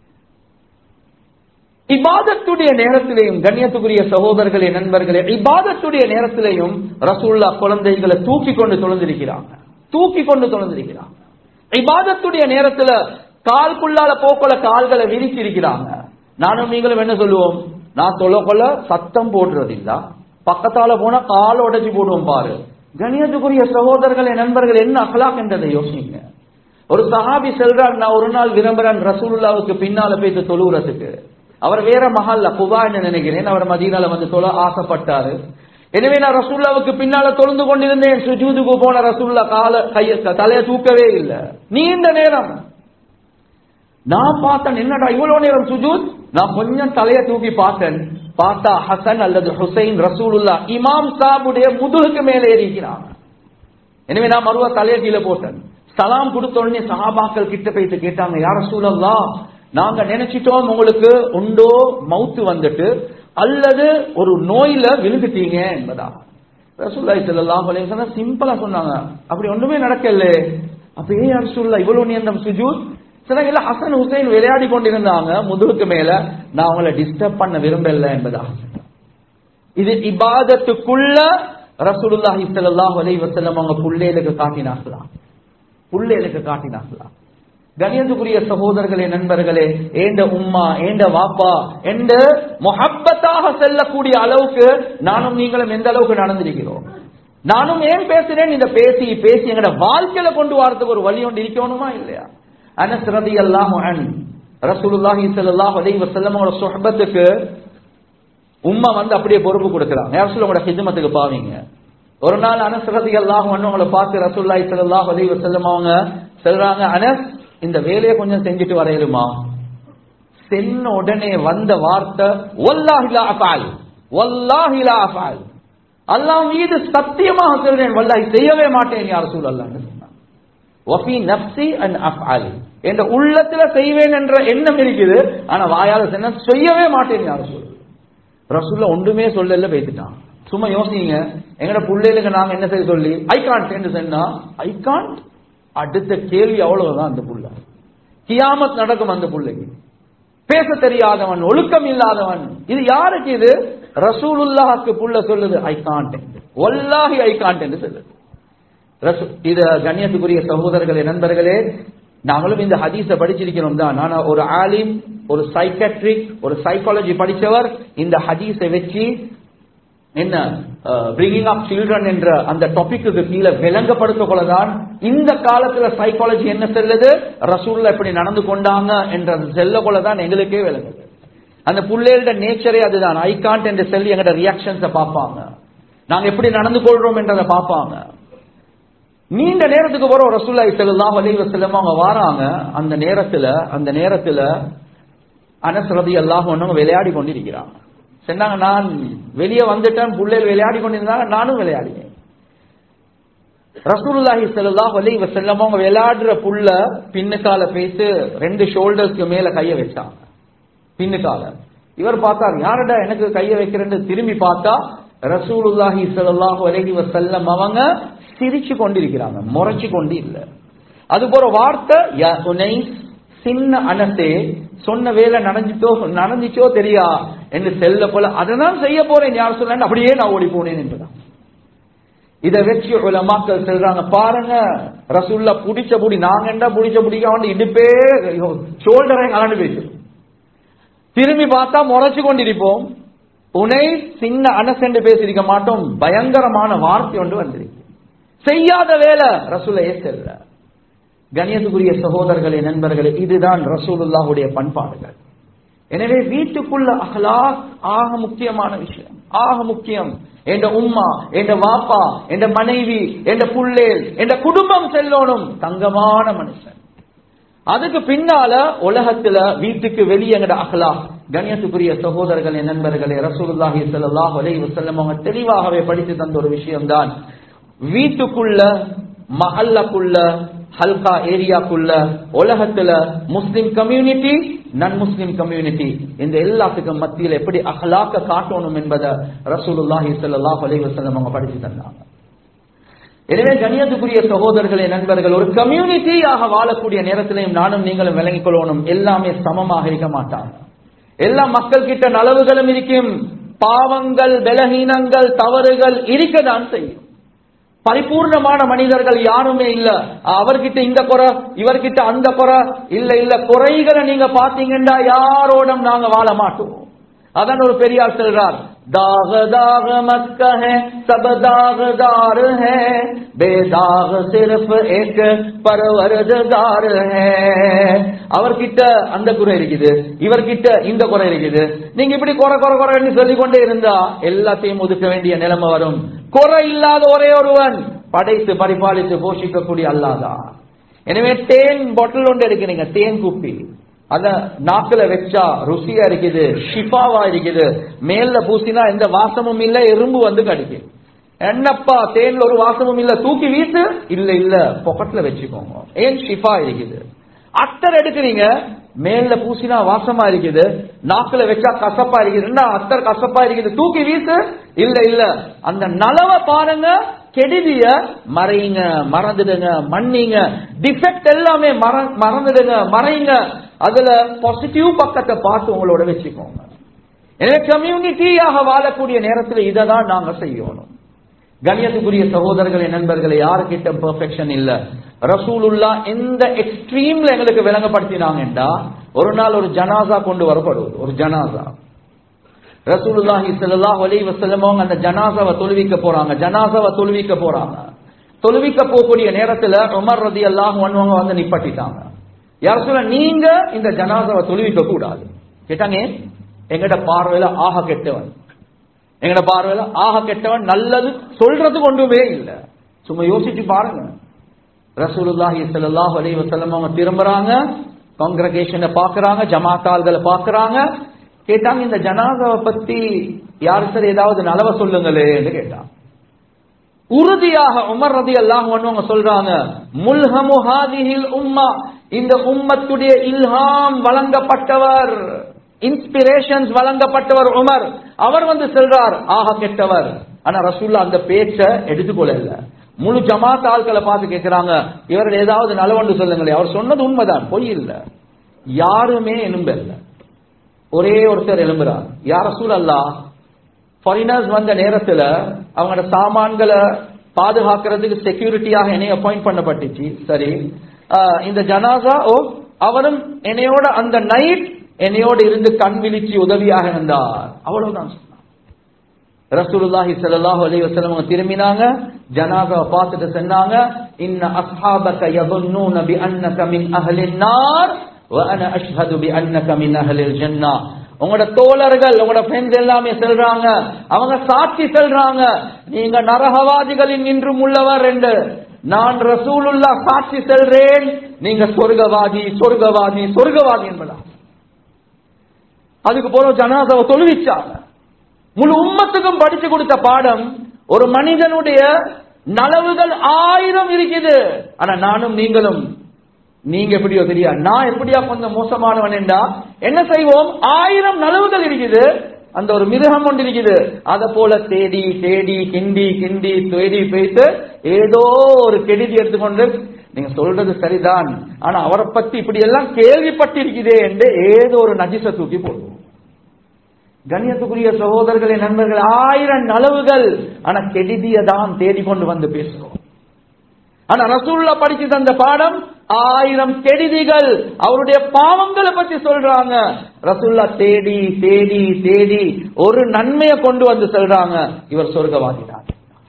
இபாதத்துடைய நேரத்திலேயும் கண்ணியத்துக்குரிய சகோதரர்களே நண்பர்களே இபாதத்துடைய நேரத்திலேயும் ரசூல்லா குழந்தைகளை தூக்கி கொண்டு தொலைந்திருக்கிறாங்க தூக்கி கொண்டு தொலைந்திருக்கிறாங்க இபாதத்துடைய நேரத்துல கால்குள்ளால போக்கொள்ள கால்களை விரிச்சிருக்கிறாங்க நானும் நீங்களும் என்ன சொல்லுவோம் நான் தொலை கொள்ள சத்தம் போடுறது இல்ல பக்கத்தால போனா கால் உடைச்சு போடுவோம் பாரு கணியத்துக்குரிய சகோதரர்களே நண்பர்கள் என்ன அகலாக் என்றதை யோசிங்க ஒரு சஹாபி செல்றார் நான் ஒரு நாள் விரும்புறேன் ரசூலுல்லாவுக்கு பின்னால போயிட்டு தொழுகிறதுக்கு அவர் வேற மஹல்ல குபான்னு நினைக்கிறேன் அவர் மதீனால வந்து தொழ ஆசைப்பட்டாரு எனவே நான் ரசூல்லாவுக்கு பின்னால தொழுந்து கொண்டிருந்தேன் சுஜூதுக்கு போன ரசூல்லா கால கைய தலைய தூக்கவே இல்லை நீண்ட நேரம் நான் பார்த்தேன் என்னடா இவ்வளவு நேரம் சுஜூத் நான் கொஞ்சம் தலைய தூக்கி பார்த்தேன் பார்த்தா ஹசன் அல்லது ஹுசைன் ரசூலுல்லா இமாம் சாபுடைய முதுகுக்கு மேலே ஏறிக்கிறாங்க எனவே நான் மறுவ தலைய கீழே போட்டேன் சலாம் கொடுத்த உடனே சஹாபாக்கள் கிட்ட போயிட்டு கேட்டாங்க யார சூழல்லா நாங்க நினைச்சிட்டோம் உங்களுக்கு உண்டோ மவுத்து வந்துட்டு அல்லது ஒரு நோயில விழுந்துட்டீங்க என்பதா ரசூல்லாய் செல்லாம் சொன்னா சிம்பிளா சொன்னாங்க அப்படி ஒண்ணுமே நடக்கல அப்ப ஏன் ரசூல்லா இவ்வளவு நேரம் சுஜூத் சில இல்ல ஹசன் ஹுசைன் விளையாடி கொண்டிருந்தாங்க முதுகுக்கு மேல நான் அவங்கள டிஸ்டர்ப் பண்ண விரும்பல என்பதாக இது இபாதத்துக்குள்ள ரசூலுல்லாஹி ஸல்லல்லாஹு அலைஹி வஸல்லம் அவங்க புள்ளைகளுக்கு காட்டினார்களாம் புள்ளைகளுக்கு காட்டினார்களாம் கணியத்துக்குரிய சகோதரர்களே நண்பர்களே ஏண்ட உம்மா ஏண்ட வாப்பா என்ற மொஹப்பத்தாக செல்லக்கூடிய அளவுக்கு நானும் நீங்களும் எந்த அளவுக்கு நடந்திருக்கிறோம் நானும் ஏன் பேசுறேன் இந்த பேசி பேசி எங்கட வாழ்க்கையில கொண்டு வரதுக்கு ஒரு வழி ஒன்று இருக்கணுமா இல்லையா அனஸ் ரலியல்லாஹு அன் ரசூலுல்லாஹி ஸல்லல்லாஹு அலைஹி வஸல்லம் அவரோட சுஹபத்துக்கு உம்மா வந்து அப்படியே பொறுப்பு கொடுக்குறாங்க ரசூல் உங்களோட ஹிஜ்மத்துக்கு பாவீங்க ஒரு நாள் அனஸ் ரலியல்லாஹு அன்ஹு அவங்கள பார்த்து ரசூலுல்லாஹி ஸல்லல்லாஹு அலைஹி வஸல்லம் அவங்க சொல்றாங்க அனஸ் இந்த வேலையை கொஞ்சம் செஞ்சுட்டு வரையிலுமா சென்ன உடனே வந்த வார்த்தை வல்லாஹி லா அஃபால் வல்லாஹி லா அஃபால் அல்லாஹ் மீது சத்தியமாக சொல்றேன் வல்லாஹி செய்யவே மாட்டேன் யார் ரசூல் அல்லாஹ் சொன்னாங்க வஃபி நஃப்ஸி அன் அஃபால் என்ற உள்ளத்துல செய்வேன் என்ற எண்ணம் இருக்குது ஆனா வாயால சொன்ன செய்யவே மாட்டேன் யார் ரசூல் ரசூல்ல ஒன்றுமே சொல்லல பேசிட்டான் சும்மா யோசிங்க எங்கட பிள்ளைகளுக்கு நாங்க என்ன செய்ய சொல்லி ஐ கான்ட் என்று சொன்னா ஐ கான்ட் அடுத்த கேள்வி அவ்வளவுதான் அந்த புள்ள கியாமத் நடக்கும் அந்த புள்ளைக்கு பேச தெரியாதவன் ஒழுக்கம் இல்லாதவன் இது யாருக்கு இது ரசூலுல்லாஹ்க்கு புள்ள சொல்லுது ஐ காண்ட் வல்லாஹி ஐ காண்ட் என்று சொல்லுது ரசூ- இது கண்ணியத்துக்குரிய சகோதரர்களே நண்பர்களே நாங்களும் இந்த ஹதீஸை படிச்சிருக்கிறோம் தான் ஆனா ஒரு ஆலிம் ஒரு சைக்கட்ரிக் ஒரு சைக்காலஜி படிச்சவர் இந்த ஹதீஸை வச்சு என்ன பிரிங்கிங் ஆஃப் சில்ட்ரன் என்ற அந்த டாபிக்கு கீழே விளங்கப்படுத்த கொள்ளதான் இந்த காலத்துல சைக்காலஜி என்ன செல்லுது ரசூல்ல எப்படி நடந்து கொண்டாங்க என்ற செல்ல கொள்ளதான் எங்களுக்கே விளங்குது அந்த புள்ளைகளோட நேச்சரே அதுதான் ஐ காண்ட் என்று சொல்லி எங்கட ரியாக்ஷன்ஸை பார்ப்பாங்க நாங்க எப்படி நடந்து கொள்றோம் என்றதை பார்ப்பாங்க நீண்ட நேரத்துக்கு போற ரசூல்லாய் ஸல்லல்லாஹு அலைஹி வஸல்லம் அவங்க வாராங்க அந்த நேரத்துல அந்த நேரத்துல அனஸ் ரலியல்லாஹு அன்ஹு விளையாடி கொண்டிருக்கிறாங்க சொன்னாங்க நான் வெளியே வந்துட்டேன் புள்ளைகள் விளையாடி கொண்டிருந்தாங்க நானும் விளையாடினேன் ரசூலுல்லாஹி ஸல்லல்லாஹு அலைஹி வஸல்லம் அவங்க விளையாடுற புள்ள பின்னுக்கால பேசி ரெண்டு ஷோல்டர்ஸ்க்கு மேல கைய வச்சாங்க பின்னுக்கால இவர் பார்த்தார் யாரடா எனக்கு கைய வைக்கிறேன்னு திரும்பி பார்த்தா ரசூலுல்லாஹி ஸல்லல்லாஹு அலைஹி வஸல்லம் அவங்க சிரிச்சு கொண்டிருக்கிறாங்க முறைச்சு கொண்டு இல்ல அது போற வார்த்தை யா உனைஸ் சின்ன அனசே சொன்ன வேலை நடந்துச்சோ நடந்துச்சோ தெரியா என்று செல்ல போல அதனால் செய்ய போறேன் யார் சொல்ல அப்படியே நான் ஓடி போனேன் என்றுதான் இதை வச்சு உலமாக்கள் சொல்றாங்க பாருங்க ரசூல்லா புடிச்ச புடி நாங்க என்ன புடிச்ச புடிக்க வந்து இடுப்பே ஷோல்டரை கலந்து பேசும் திரும்பி பார்த்தா முறைச்சு கொண்டிருப்போம் உனை சின்ன அனசென்று பேசியிருக்க மாட்டோம் பயங்கரமான வார்த்தை ஒன்று வந்திருக்கு செய்யாத வேலை ரசூலையே செல்ல கணியத்துக்குரிய சகோதரர்களே நண்பர்களே இதுதான் ரசூலுல்லாஹுடைய பண்பாடுகள் எனவே வீட்டுக்குள்ள அஹ்லாக் ஆக முக்கியமான விஷயம் ஆக முக்கியம் என்ற உம்மா என்ற வாப்பா என்ற மனைவி என்ற புள்ளேல் என்ற குடும்பம் செல்லணும் தங்கமான மனுஷன் அதுக்கு பின்னால உலகத்துல வீட்டுக்கு வெளியே எங்கட அஹ்லாக் கண்ணியத்துக்குரிய சகோதரர்களே நண்பர்களே ரசூலுல்லாஹி ஸல்லல்லாஹு அலைஹி வஸல்லம் அவங்க தெளிவாகவே படித்து தந்த ஒரு விஷயம்தான் வீட்டுக்குள்ள மஹல்லக்குள்ள ஹல்கா ஏரியாக்குள்ள உலகத்துல முஸ்லிம் கம்யூனிட்டி நன் முஸ்லிம் கம்யூனிட்டி இந்த எல்லாத்துக்கும் மத்தியில் எப்படி அஹ்லாக்க காட்டணும் என்பதை ரசூலுல்லாஹி ஸல்லல்லாஹு அலைஹி வஸல்லம் அவங்க படித்து தந்தாங்க எனவே கண்ணியத்துக்குரிய சகோதரர்களே நண்பர்கள் ஒரு கம்யூனிட்டியாக வாழக்கூடிய நேரத்திலையும் நானும் நீங்களும் விளங்கிக் கொள்ளணும் எல்லாமே சமமாக இருக்க மாட்டாங்க எல்லா மக்கள் கிட்ட நலவுகளும் இருக்கும் பாவங்கள் பலகீனங்கள் தவறுகள் இருக்கதான் செய்யும் பரிபூர்ணமான மனிதர்கள் யாருமே இல்ல அவர்கிட்ட இந்த குறை இவர்கிட்ட அந்த குறை இல்ல இல்ல குறைகளை நீங்க பாத்தீங்கன்னா யாரோடும் நாங்க வாழ மாட்டோம் அதான் ஒரு பெரியார் சொல்றார் दाग दाग मत कहे सब दागदार है बेदाग सिर्फ एक परवरदार है அவர்கிட்ட அந்த குறை இருக்குது இவர்கிட்ட இந்த குறை இருக்குது நீங்க இப்படி குறை குறை குறைன்னு சொல்லிக் கொண்டே இருந்தா எல்லாத்தையும் ஒதுக்க வேண்டிய நிலைமை வரும் குறை இல்லாத ஒரே ஒருவன் படைத்து பரிபாலித்து போஷிக்கக்கூடிய அல்லாதான் எனவே தேன் பொட்டல் ஒன்று எடுக்கிறீங்க தேன் குப்பி அத நாக்குல வச்சா ருசியா இருக்குது ஷிஃபாவா இருக்குது மேல்ல பூசினா எந்த வாசமும் இல்ல எறும்பு வந்து கடிக்கும் என்னப்பா தேன்ல ஒரு வாசமும் இல்ல தூக்கி வீசு இல்ல இல்ல பொக்கெட்ல வச்சுக்கோங்க ஏன் ஷிஃபா இருக்குது அத்தர் எடுக்கிறீங்க மேல்ல பூசினா வாசமா இருக்குது நாக்குல வச்சா கசப்பா இருக்குது என்ன அத்தர் கசப்பா இருக்குது தூக்கி வீசு இல்ல இல்ல அந்த நலவ பாருங்க கெடுதிய மறையுங்க மறந்துடுங்க மன்னிங்க டிஃபெக்ட் எல்லாமே மற- மறந்துடுங்க மறைங்க அதுல பாசிட்டிவ் பக்கத்தை பார்த்து உங்களோட வச்சுக்கோங்க எனவே கம்யூனிட்டியாக வாழக்கூடிய நேரத்தில் இதை தான் நாங்க செய்யணும் கண்ணியத்துக்குரிய சகோதரர்களே நண்பர்களே யாருக்கிட்ட பெர்ஃபெக்ஷன் இல்ல ரசூலுல்லா எந்த எக்ஸ்ட்ரீம்ல எங்களுக்கு விளங்கப்படுத்தினாங்கன்றா ஒரு நாள் ஒரு ஜனாசா கொண்டு வரப்படுவது ஒரு ஜனாசா ரசூலுல்லாஹி ஸல்லல்லாஹு அலைஹி வஸல்லம் அவங்க அந்த ஜனாசாவை தொழுவிக்க போறாங்க ஜனாசாவை தொழுவிக்க போறாங்க தொழுவிக்க போகக்கூடிய நேரத்துல உமர் ரலியல்லாஹு அன்ஹு வந்து நிப்பாட்டிட்டாங்க யார் சொல்ல நீங்க இந்த ஜனாசாவை தொழுவிக்க கூடாது கேட்டாங்க "ஏன்?" எங்கட பார்வையில ஆக கெட்டவன் எங்கட பார்வையில ஆக கெட்டவன் நல்லது சொல்றதுக்கு ஒன்றுமே இல்ல சும்மா யோசிச்சு பாருங்க ரசூலுல்லாஹி ஸல்லல்லாஹு அலைஹி வஸல்லம் அவங்க திரும்புறாங்க காங்கிரகேஷனை பாக்குறாங்க ஜமாத்தாள்களை பாக்குறாங்க கேட்டாங்க இந்த ஜனாதாவை பத்தி யார் சார் ஏதாவது நலவ சொல்லுங்களேன்னு கேட்டாங்க உறுதியாக உமர் ரதி அல்லாஹ் அவங்க சொல்றாங்க முல்ஹமு ஹாதிஹில் உம்மா இந்த உம்மத்துடைய இல்ஹாம் வழங்கப்பட்டவர் இன்ஸ்பிரேஷன்ஸ் வழங்கப்பட்டவர் உமர் அவர் வந்து சொல்றார் ஆக கெட்டவர் ஆனா ரசூல்லா அந்த பேச்சை எடுத்துக்கொள்ள முழு ஜமாத் ஆட்களை பார்த்து கேட்கிறாங்க இவர் ஏதாவது நலவண்டு சொல்லுங்களே அவர் சொன்னது உண்மைதான் பொய் இல்ல யாருமே எலும்பல்ல ஒரே ஒருத்தர் எழும்புறார் யார் ரசூல் அல்லா ஃபாரினர்ஸ் வந்த நேரத்துல அவங்களோட சாமான்களை பாதுகாக்கிறதுக்கு செக்யூரிட்டியாக என்னை அப்பாயிண்ட் பண்ணப்பட்டுச்சு சரி ஆஹ் இந்த ஜனாசா ஓ அவரும் என்னையோட அந்த நைட் என்னையோட இருந்து கண் விழிச்சு உதவியாக இருந்தார் அவ்வளவுதான் சொன்னார் ரசூலுல்லாஹி ஸல்லல்லாஹு அலைஹி வஸல்லம் அவங்க திரும்பினாங்க ஜனாசாவை பார்த்துட்டு சொன்னாங்க இன்ன அஸ்ஹாபக யظنون بانك من اهل النار وانا اشهد بانك من اهل الجنه உங்களோட தோழர்கள் உங்களோட ஃப்ரெண்ட்ஸ் எல்லாமே சொல்றாங்க அவங்க சாட்சி சொல்றாங்க நீங்க நரகவாதிகளின் நின்றும் உள்ளவர் என்று நான் ரசூலுல்லா சாட்சி சொல்றேன் நீங்க சொர்க்கவாதி சொர்க்கவாதி சொர்க்கவாதி என்பதா அதுக்கு போல ஜனாதாவை தொழுவிச்சாங்க முழு உம்மத்துக்கும் படிச்சு கொடுத்த பாடம் ஒரு மனிதனுடைய நலவுகள் ஆயிரம் இருக்குது ஆனா நானும் நீங்களும் நீங்க எப்படியோ தெரியா நான் எப்படியா கொஞ்சம் மோசமானவன் என்றா என்ன செய்வோம் ஆயிரம் நலவுகள் இருக்குது அந்த ஒரு மிருகம் ஒன்று இருக்குது அத போல தேடி தேடி கிண்டி கிண்டி தேடி போயிட்டு ஏதோ ஒரு கெடுதி எடுத்துக்கொண்டு நீங்க சொல்றது சரிதான் ஆனா அவரை பத்தி இப்படி எல்லாம் கேள்விப்பட்டிருக்குதே என்று ஏதோ ஒரு நஜிச தூக்கி போடுவோம் கண்ணியத்துக்குரிய சகோதரர்களே நண்பர்கள் ஆயிரம் நலவுகள் ஆனா கெடுதிய தான் தேடிக்கொண்டு வந்து பேசுறோம் ஆனா ரசூல்லா படிச்சு தந்த பாடம் ஆயிரம் கெடுதிகள் அவருடைய பாவங்களை பத்தி சொல்றாங்க ரசூல்லா தேடி தேடி தேடி ஒரு நன்மையை கொண்டு வந்து சொல்றாங்க இவர் சொர்க்கவாதி தான்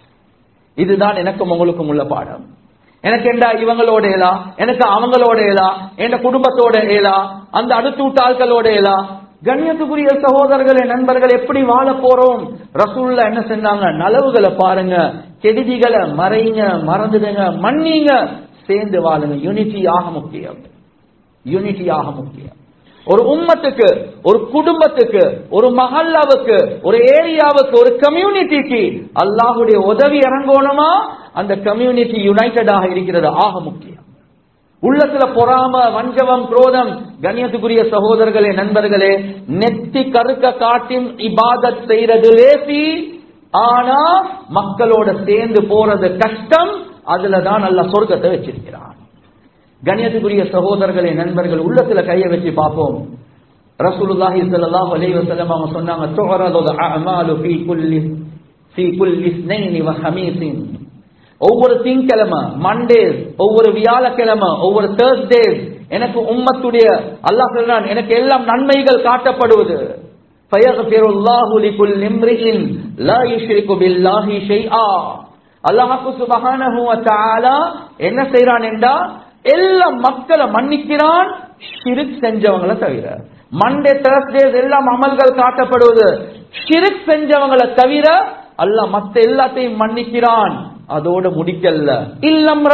இதுதான் எனக்கும் உங்களுக்கும் உள்ள பாடம் எனக்கு என்ன இவங்களோட ஏலா எனக்கு அவங்களோட ஏலா என் குடும்பத்தோட ஏலா அந்த அடுத்து விட்ட ஆட்களோட ஏலா கண்ணியத்துக்குரிய சகோதரர்களே நண்பர்கள் எப்படி வாழ போறோம் ரசூல்ல என்ன சொன்னாங்க நலவுகளை பாருங்க கெடுதிகளை மறைங்க மறந்துடுங்க மன்னிங்க சேர்ந்து வாழுங்க யூனிட்டி ஆக முக்கியம் யூனிட்டி ஆக முக்கியம் ஒரு உம்மத்துக்கு ஒரு குடும்பத்துக்கு ஒரு மஹல்லாவுக்கு ஒரு ஏரியாவுக்கு ஒரு கம்யூனிட்டிக்கு அல்லாஹுடைய உதவி இறங்கணுமா அந்த கம்யூனிட்டி யுனைடெடாக இருக்கிறது ஆக முக்கியம் உள்ளத்துல பொறாம வஞ்சவம் குரோதம் கண்ணியத்துக்குரிய சகோதரர்களே நண்பர்களே நெத்தி கருக்க காட்டின் இபாதத் செய்யறது லேசி ஆனா மக்களோட சேர்ந்து போறது கஷ்டம் அதுலதான் நல்ல சொர்க்கத்தை வச்சிருக்கிறான் கண்ணியத்துக்குரிய சகோதரர்களே நண்பர்கள் உள்ளத்துல கையை வச்சு பார்ப்போம் ரசூலுல்லாஹி ஸல்லல்லாஹு அலைஹி வஸல்லம் அவங்க சொன்னாங்க துஹரதுல் அஅமாலு ஃபீ குல்லி ஃபீ குல்லி இஸ்னைனி வ ஹமீஸின் ஒவ்வொரு திங்கிழமை மண்டேஸ் ஒவ்வொரு வியாழக்கிழமை ஒவ்வொரு தேர்ஸ்டேஸ் எனக்கு உம்மத்துடைய அல்லாஹ் சொல்றான் எனக்கு எல்லாம் நன்மைகள் காட்டப்படுவது فَيَغْفِرُ اللَّهُ لِكُلِّ امْرِئٍ لَا يُشْرِكُ بِاللَّهِ شَيْئًا அல்லாஹ் சுபஹானஹு வ தஆலா என்ன செய்றான் என்றா எல்லா மக்களை மன்னிக்கிறான் ஷிரிக் செஞ்சவங்களை தவிர மண்டே தேர்ஸ்டேஸ் எல்லாம் அமல்கள் காட்டப்படுவது ஷிரிக் செஞ்சவங்களை தவிர அல்லாஹ் மத்த எல்லாத்தையும் மன்னிக்கிறான் அதோட முடிக்கல்ல இல்லம்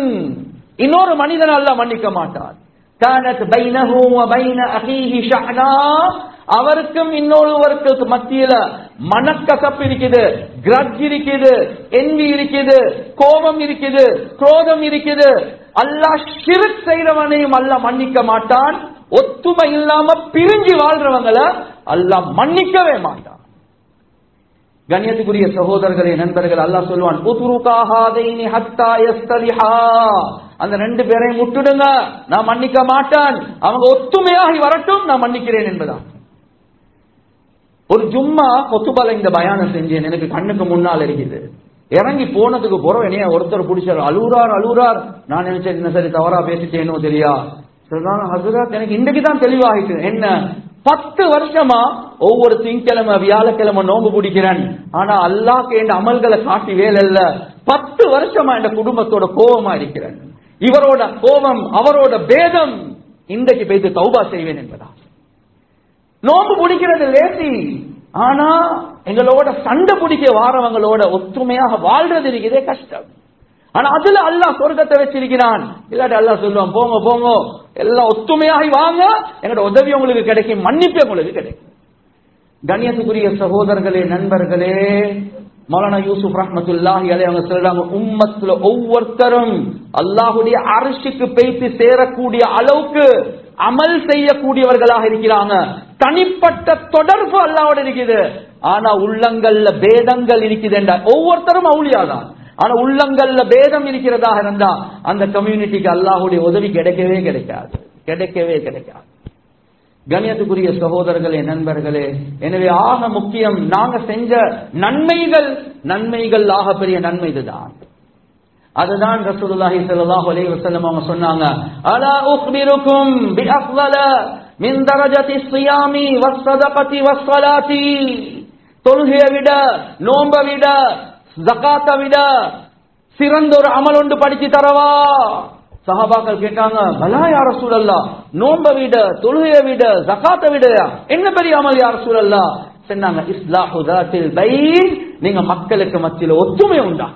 இன்னொரு மனிதன் அல்லாஹ் மன்னிக்க மாட்டான் كانت بينه وبين اخيه شحنا அவருக்கும் இன்னொருவருக்கு மத்தியில மனக்கசப்பு இருக்குது கிரட்ஜ் இருக்குது envy இருக்குது கோபம் இருக்குது குரோதம் இருக்குது அல்லாஹ் ஷிர்க் செய்றவனையும் அல்லாஹ் மன்னிக்க மாட்டான் ஒத்துமை இல்லாம பிரிஞ்சு வாழ்றவங்கள அல்லாஹ் மன்னிக்கவே மாட்டான் கண்ணியத்துக்குரிய சகோதரர்களே நண்பர்கள் அல்லாஹ் சொல்லுவான் உதுருகாஹாதைனி ஹத்தா யஸ்தலிஹா அந்த ரெண்டு பேரையும் முட்டுடுங்க நான் மன்னிக்க மாட்டேன் அவங்க ஒத்துமையாகி வரட்டும் நான் மன்னிக்கிறேன் என்பதான் ஒரு ஜும்மா கொத்துபால இந்த பயானம் செஞ்சேன் எனக்கு கண்ணுக்கு முன்னால் இருக்குது இறங்கி போனதுக்கு போறோம் என்னைய ஒருத்தர் பிடிச்சாரு அழுகுறார் அழுகுறார் நான் நினைச்சேன் என்ன சரி தவறா பேசிட்டேனோ தெரியா சொல்றாங்க ஹசரத் எனக்கு இன்றைக்கு தான் தெளிவாகிட்டு என்ன பத்து வருஷமா ஒவ்வொரு திங்கிழமை வியாழக்கிழமை நோம்பு பிடிக்கிறேன் ஆனா அல்லாஹ் என் அமல்களை காட்டி வேலை இல்ல பத்து வருஷமா என் குடும்பத்தோட கோபமா இருக்கிறேன் இவரோட கோபம் அவரோட பேதம் இன்றைக்கு போய்த்து தௌபா செய்வேன் என்பதா நோம்பு பிடிக்கிறது லேசி ஆனா எங்களோட சண்டை பிடிக்க வாரவங்களோட ஒற்றுமையாக வாழ்றது இருக்குதே கஷ்டம் ஆனா அதுல அல்லாஹ் சொர்க்கத்தை வச்சிருக்கிறான் இல்லாட்டி அல்லாஹ் சொல்லுவான் போங்க போங்க எல்லாம் ஒத்துமையாகி வாங்க எங்களோட உதவி உங்களுக்கு கிடைக்கும் மன்னிப்பு உங்களுக்கு கிடைக்கும் கண்ணியத்துக்குரிய சகோதரர்களே நண்பர்களே மௌலானா யூசுப் ரஹ்மத்துல்லாஹி அலைஹி அவங்க சொல்றாங்க உம்மத்துல ஒவ்வொருத்தரும் அல்லாஹுடைய அரிசிக்கு பேசி சேரக்கூடிய அளவுக்கு அமல் செய்யக்கூடியவர்களாக இருக்கிறாங்க தனிப்பட்ட தொடர்பு அல்லாவோட இருக்குது ஆனா உள்ளங்கள்ல பேதங்கள் இருக்குது ஒவ்வொருத்தரும் அவுளியாதான் ஆனா உள்ளங்கள்ல பேதம் இருக்கிறதாக இருந்தா அந்த கம்யூனிட்டிக்கு அல்லாஹுடைய உதவி கிடைக்கவே கிடைக்காது கிடைக்கவே கிடைக்காது கணியத்துக்குரிய சகோதரர்களே நண்பர்களே எனவே ஆக முக்கியம் நாங்க செஞ்ச நன்மைகள் நன்மைகள் ஆக பெரிய நன்மை இதுதான் அதுதான் ரசூலுல்லாஹி ஸல்லல்லாஹு அலைஹி வஸல்லம் அவங்க சொன்னாங்க அலா உக்பிருக்கும் பி அஃலல மின் தரஜதி ஸியாமி வஸ்ஸதகதி வஸ்ஸலாத்தி தொழுகையை விட நோம்ப விட ஜகாத்தை விட சிறந்த ஒரு அமல் ஒன்று படிச்சு தரவா சஹாபாக்கள் கேட்டாங்க பலா யார சூழல்லா நோம்ப விட தொழுகையை விட ஜகாத்தை விட என்ன பெரிய அமல் யார சூழல்லா சொன்னாங்க இஸ்லாஹுதாத்தில் பைன் நீங்க மக்களுக்கு மத்தியில் ஒத்துமை உண்டா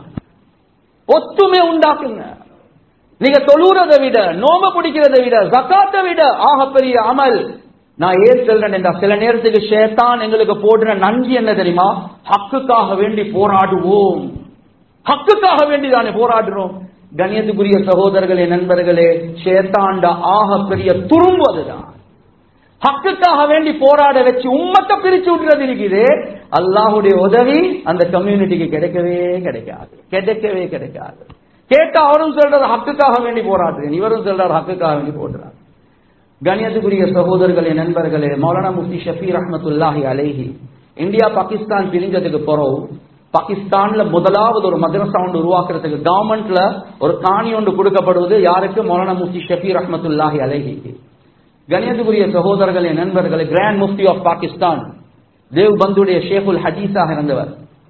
ஒத்துமை உண்டாக்குங்க நீங்க தொழுறதை விட நோம்ப பிடிக்கிறதை விட ஜக்காத்தை விட ஆக பெரிய அமல் நான் ஏன் சொல்றேன் என்றா சில நேரத்துக்கு ஷேத்தான் எங்களுக்கு போடுற நன்றி என்ன தெரியுமா ஹக்குக்காக வேண்டி போராடுவோம் ஹக்குக்காக வேண்டி தானே போராடுறோம் கணியத்துக்குரிய சகோதரர்களே நண்பர்களே ஷேத்தாண்ட ஆக பெரிய துரும்பு அதுதான் ஹக்குக்காக வேண்டி போராட வச்சு உம்மத்தை பிரிச்சு விட்டுறது இருக்குது அல்லாஹுடைய உதவி அந்த கம்யூனிட்டிக்கு கிடைக்கவே கிடைக்காது கிடைக்கவே கிடைக்காது கேட்டா அவரும் சொல்றது ஹக்குக்காக வேண்டி போராடுறேன் இவரும் சொல்றாரு ஹக்குக்காக வேண்டி போடுறார் கணியத்துக்குரிய சகோதரர்களே நண்பர்களே மௌலானா முஃப்தி ஷஃபி ரஹமத்துல்லாஹி அலைஹி இந்தியா பாகிஸ்தான் பிரிஞ்சதுக்கு பிறகு பாகிஸ்தான்ல முதலாவது ஒரு மதரசா ஒன்று உருவாக்குறதுக்கு கவர்மெண்ட்ல ஒரு காணி ஒன்று கொடுக்கப்படுவது யாருக்கு மௌலானா முஃப்தி ஷஃபி ரஹமத்துல்லாஹி அலைஹிக்கு கணியத்துக்குரிய சகோதரர்களே நண்பர்களே கிராண்ட் முஃப்தி ஆஃப் பாகிஸ்தான் தேவ்பந்துடைய ஷேகுல் ஹதீஸாக இருந்தவர்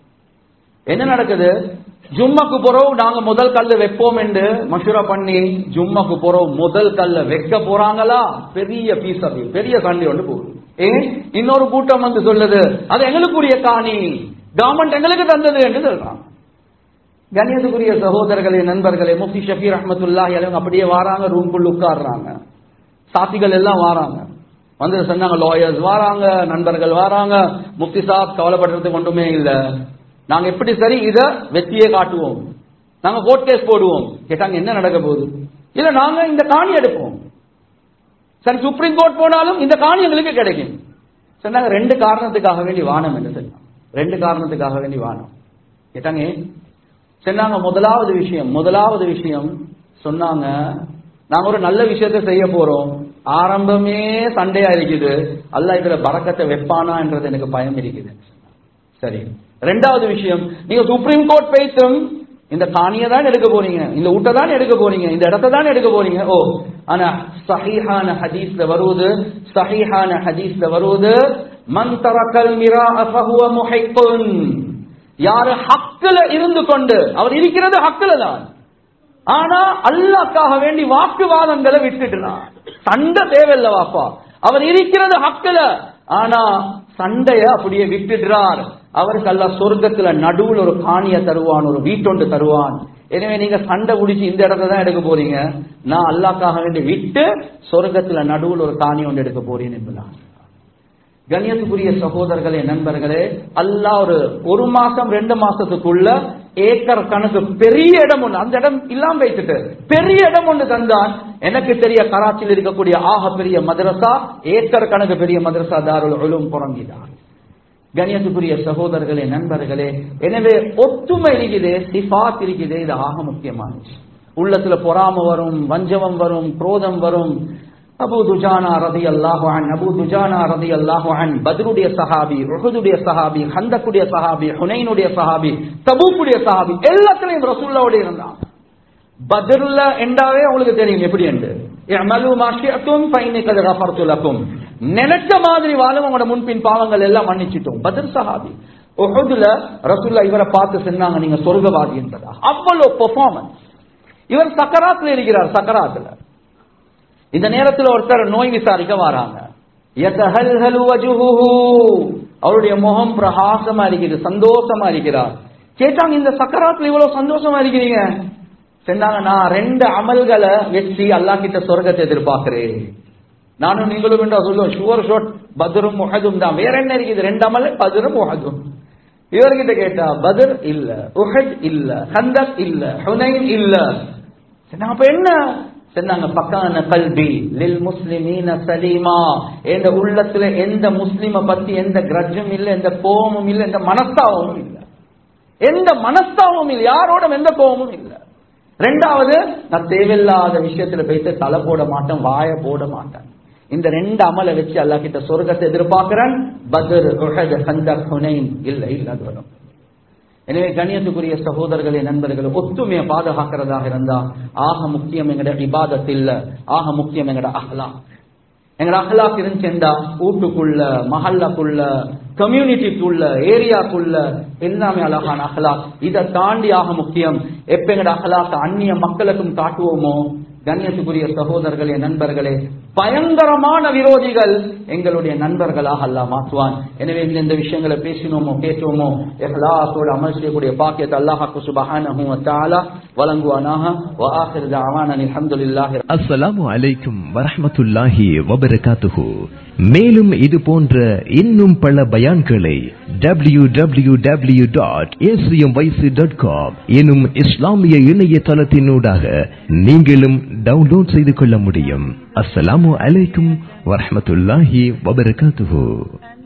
என்ன நடக்குது ஜும்மாக்கு போறோம் நாங்க முதல் கல்ல வைப்போம் என்று மஷூரா பண்ணி ஜும்மாக்கு போறோம் முதல் கல்ல வைக்க போறாங்களா பெரிய பீஸ் ஆஃப் பெரிய சண்டை ஒன்று போகுது ஏன் இன்னொரு கூட்டம் வந்து சொல்லுது அது எங்களுக்குரிய காணி கவர்மெண்ட் எங்களுக்கு தந்தது என்று சொல்றாங்க கணியத்துக்குரிய சகோதரர்களே நண்பர்களே முஃப்தி ஷபீர் அஹமத்துல்லாஹி அலைவங்க அப்படியே வாராங்க ரூம்குள்ள உட்கார்றாங்க சாத்திகள் எல்லாம் வாராங்க வந்து சொன்னாங்க லாயர்ஸ் வாராங்க நண்பர்கள் வாராங்க முஃப்தி சாப் கவலைப்படுறதுக்கு ஒன்றுமே இல்லை நாங்க எப்படி சரி இத வெற்றியே காட்டுவோம் நாங்க கோர்ட் கேஸ் போடுவோம் கேட்டாங்க என்ன நடக்க போகுது இல்ல நாங்க இந்த காணி எடுப்போம் சரி சுப்ரீம் கோர்ட் போனாலும் இந்த காணி எங்களுக்கு கிடைக்கும் சொன்னாங்க ரெண்டு காரணத்துக்காக வேண்டி வானம் என்று சொன்னாங்க ரெண்டு காரணத்துக்காக வேண்டி வானம் கேட்டாங்க சொன்னாங்க முதலாவது விஷயம் முதலாவது விஷயம் சொன்னாங்க நாங்க ஒரு நல்ல விஷயத்த செய்ய போறோம் ஆரம்பமே சண்டையா இருக்குது அல்ல இதுல பறக்கத்தை வைப்பானான்றது எனக்கு பயம் இருக்குது சரி ரெண்டாவது விஷயம் நீங்க சுப்ரீம் கோர்ட் போய்த்தும் இந்த காணியை தான் எடுக்க போறீங்க இந்த ஊட்ட தான் எடுக்க போறீங்க இந்த இடத்தை தான் எடுக்க போறீங்க ஓ ஆனா சஹீஹான ஹதீஸ்ல வருவது சஹீஹான ஹதீஸ்ல வருவது மன் தரக்கல் மிரா ஃபஹுவ முஹைக்குன் யாரு ஹக்குல இருந்து கொண்டு அவர் இருக்கிறது ஹக்குல தான் ஆனா அல்லாக்காக வேண்டி வாக்குவாதங்களை விட்டுட்டுறான் சண்டை தேவையில்ல வாப்பா அவர் இருக்கிறது ஹக்குல ஆனா சண்டைய அப்படியே விட்டுடுறார் அவருக்கு அல்ல சொர்க்கத்துல நடுவுல ஒரு காணிய தருவான் ஒரு வீட்டொண்டு தருவான் எனவே நீங்க சண்டை குடிச்சு இந்த இடத்துல தான் எடுக்க போறீங்க நான் அல்லாக்காக வேண்டி விட்டு சொர்க்கத்துல நடுவுல ஒரு காணி ஒன்று எடுக்க போறேன் என்பதான் கண்ணியத்துக்குரிய சகோதரர்களே நண்பர்களே அல்லாஹ் ஒரு ஒரு மாசம் ரெண்டு மாசத்துக்குள்ள ஏக்கர் கணக்கு பெரிய இடம் ஒண்ணு அந்த இடம் இல்லாம வைத்துட்டு பெரிய இடம் ஒண்ணு தந்தான் எனக்கு தெரிய கராச்சியில் இருக்கக்கூடிய ஆக பெரிய மதரசா ஏக்கர் கணக்கு பெரிய மதரசா தாருல் உலும் புறங்கிதான் கணியத்துக்குரிய சகோதரர்களே நண்பர்களே எனவே ஒத்துமை இருக்குது சிஃபாத் இருக்குது இது ஆக முக்கியமானது உள்ளத்துல பொறாம வரும் வஞ்சவம் வரும் குரோதம் வரும் அபு துஜானா ரதி அல்லாஹு அன் அபு துஜானா ரதி அல்லாஹு அன் பத்ருடைய சஹாபி ருஹுதுடைய சஹாபி ஹந்தக்குடைய சஹாபி ஹுனைனுடைய சஹாபி தபூக்குடைய சஹாபி எல்லாத்துலயும் ரசூல்லாவோட இருந்தான் பத்ருல்ல என்றாவே உங்களுக்கு தெரியும் எப்படி என்று இஅமலு மா ஷிஅதும் ஃபைன்னி கத் கஃபர்து லக்கும் நினைச்ச மாதிரி வாழும் உங்களோட முன்பின் பாவங்கள் எல்லாம் மன்னிச்சிட்டோம் பத்ர் சஹாபி உஹுதுல ரசூல்லா இவரை பார்த்து சொன்னாங்க நீங்க சொர்க்கவாதி என்பதா அவ்வளவு பெர்ஃபார்மன்ஸ் இவர் சக்கராத்துல இருக்கிறார் சக்கராத்துல இந்த நேரத்தில் ஒருத்தர் நோய் விசாரிக்க வராங்க யதஹல்ஹலு வஜுஹுஹு. அவருடைய முகம் பிரகாசமா இருக்குது சந்தோஷமா இருக்கிறார் கேட்டாங்க இந்த சக்கராத்துல இவ்வளவு சந்தோஷமா இருக்கிறீங்க சொன்னாங்க நான் ரெண்டு அமல்களை வச்சு அல்லாஹ் கிட்ட சொர்க்கத்தை எதிர்பார்க்கிறேன் நானும் நீங்களும் என்றா சொல்லுவோம் ஷுவர் ஷோட் பத்ரும் முஹதும் தான் வேற என்ன இருக்குது ரெண்டு அமல் பத்ரும் முஹதும் இவர்கிட்ட கேட்டா பத்ர் இல்ல உஹத் இல்ல ஹந்தக் இல்ல ஹுனைன் இல்ல சொன்னாங்க அப்ப என்ன சொன்னாங்க பக்கான கல்வி லில் முஸ்லிமீன சலீமா எந்த உள்ளத்துல எந்த முஸ்லிம பத்தி எந்த கிரஜும் இல்ல எந்த கோபமும் இல்ல எந்த மனஸ்தாபமும் இல்ல எந்த மனஸ்தாபமும் இல்ல யாரோட எந்த கோபமும் இல்ல ரெண்டாவது நான் தேவையில்லாத விஷயத்துல போயிட்டு தலை போட மாட்டேன் வாய போட மாட்டேன் இந்த ரெண்டு அமலை வச்சு அல்லாஹ் கிட்ட சொர்க்கத்தை எதிர்பார்க்கிறேன் பத்ர் உஹத் ஹந்தக் ஹுனைன் இல்ல இல்ல அது வரும் எனவே கண்ணியத்துக்குரிய சகோதரர்களே நண்பர்களே ஒத்துமையை பாதுகாக்கிறதாக இருந்தா ஆக முக்கியம் எங்கட இபாதத் இல்ல ஆக முக்கியம் எங்கட அஹ்லா எங்கட அஹ்லாக் இருந்துச்சுண்டா வீட்டுக்குள்ள மஹல்லாக்குள்ள கம்யூனிட்டிக்குள்ள ஏரியாக்குள்ள எல்லாமே அழகான அஹ்லாக் இதை தாண்டி ஆக முக்கியம் எப்ப எங்கட அஹ்லாக்க அந்நிய மக்களுக்கும் காட்டுவோமோ கண்ணியத்துக்குரிய சகோதரர்களே நண்பர்களே பயங்கரமான விரோதிகள் எங்களுடைய நண்பர்களாக அல்லாஹ் மாற்றுவான் எனவே இந்த இந்த விஷயங்களை பேசினோமோ கேட்டோமோ எஹ்லாஸோட அமல் செய்யக்கூடிய பாக்கியத்தை அல்லாஹாக்கு சுபஹானஹு வ தஆலா வழங்குவானாக வ ஆகிர் தஅவானா அல்ஹம்துலில்லாஹி அஸ்ஸலாமு அலைக்கும் வரஹ்மத்துல்லாஹி வபரகாத்துஹு மேலும் இது போன்ற இன்னும் பல பயான்களை W W W dot dot com எனும் இஸ்லாமிய இணையதளத்தினூடாக நீங்களும் டவுன்லோட் செய்து கொள்ள முடியும் அஸ்ஸலாமு அலைக்கும் வரஹ்மத்துல்லாஹி வபரகாத்துஹு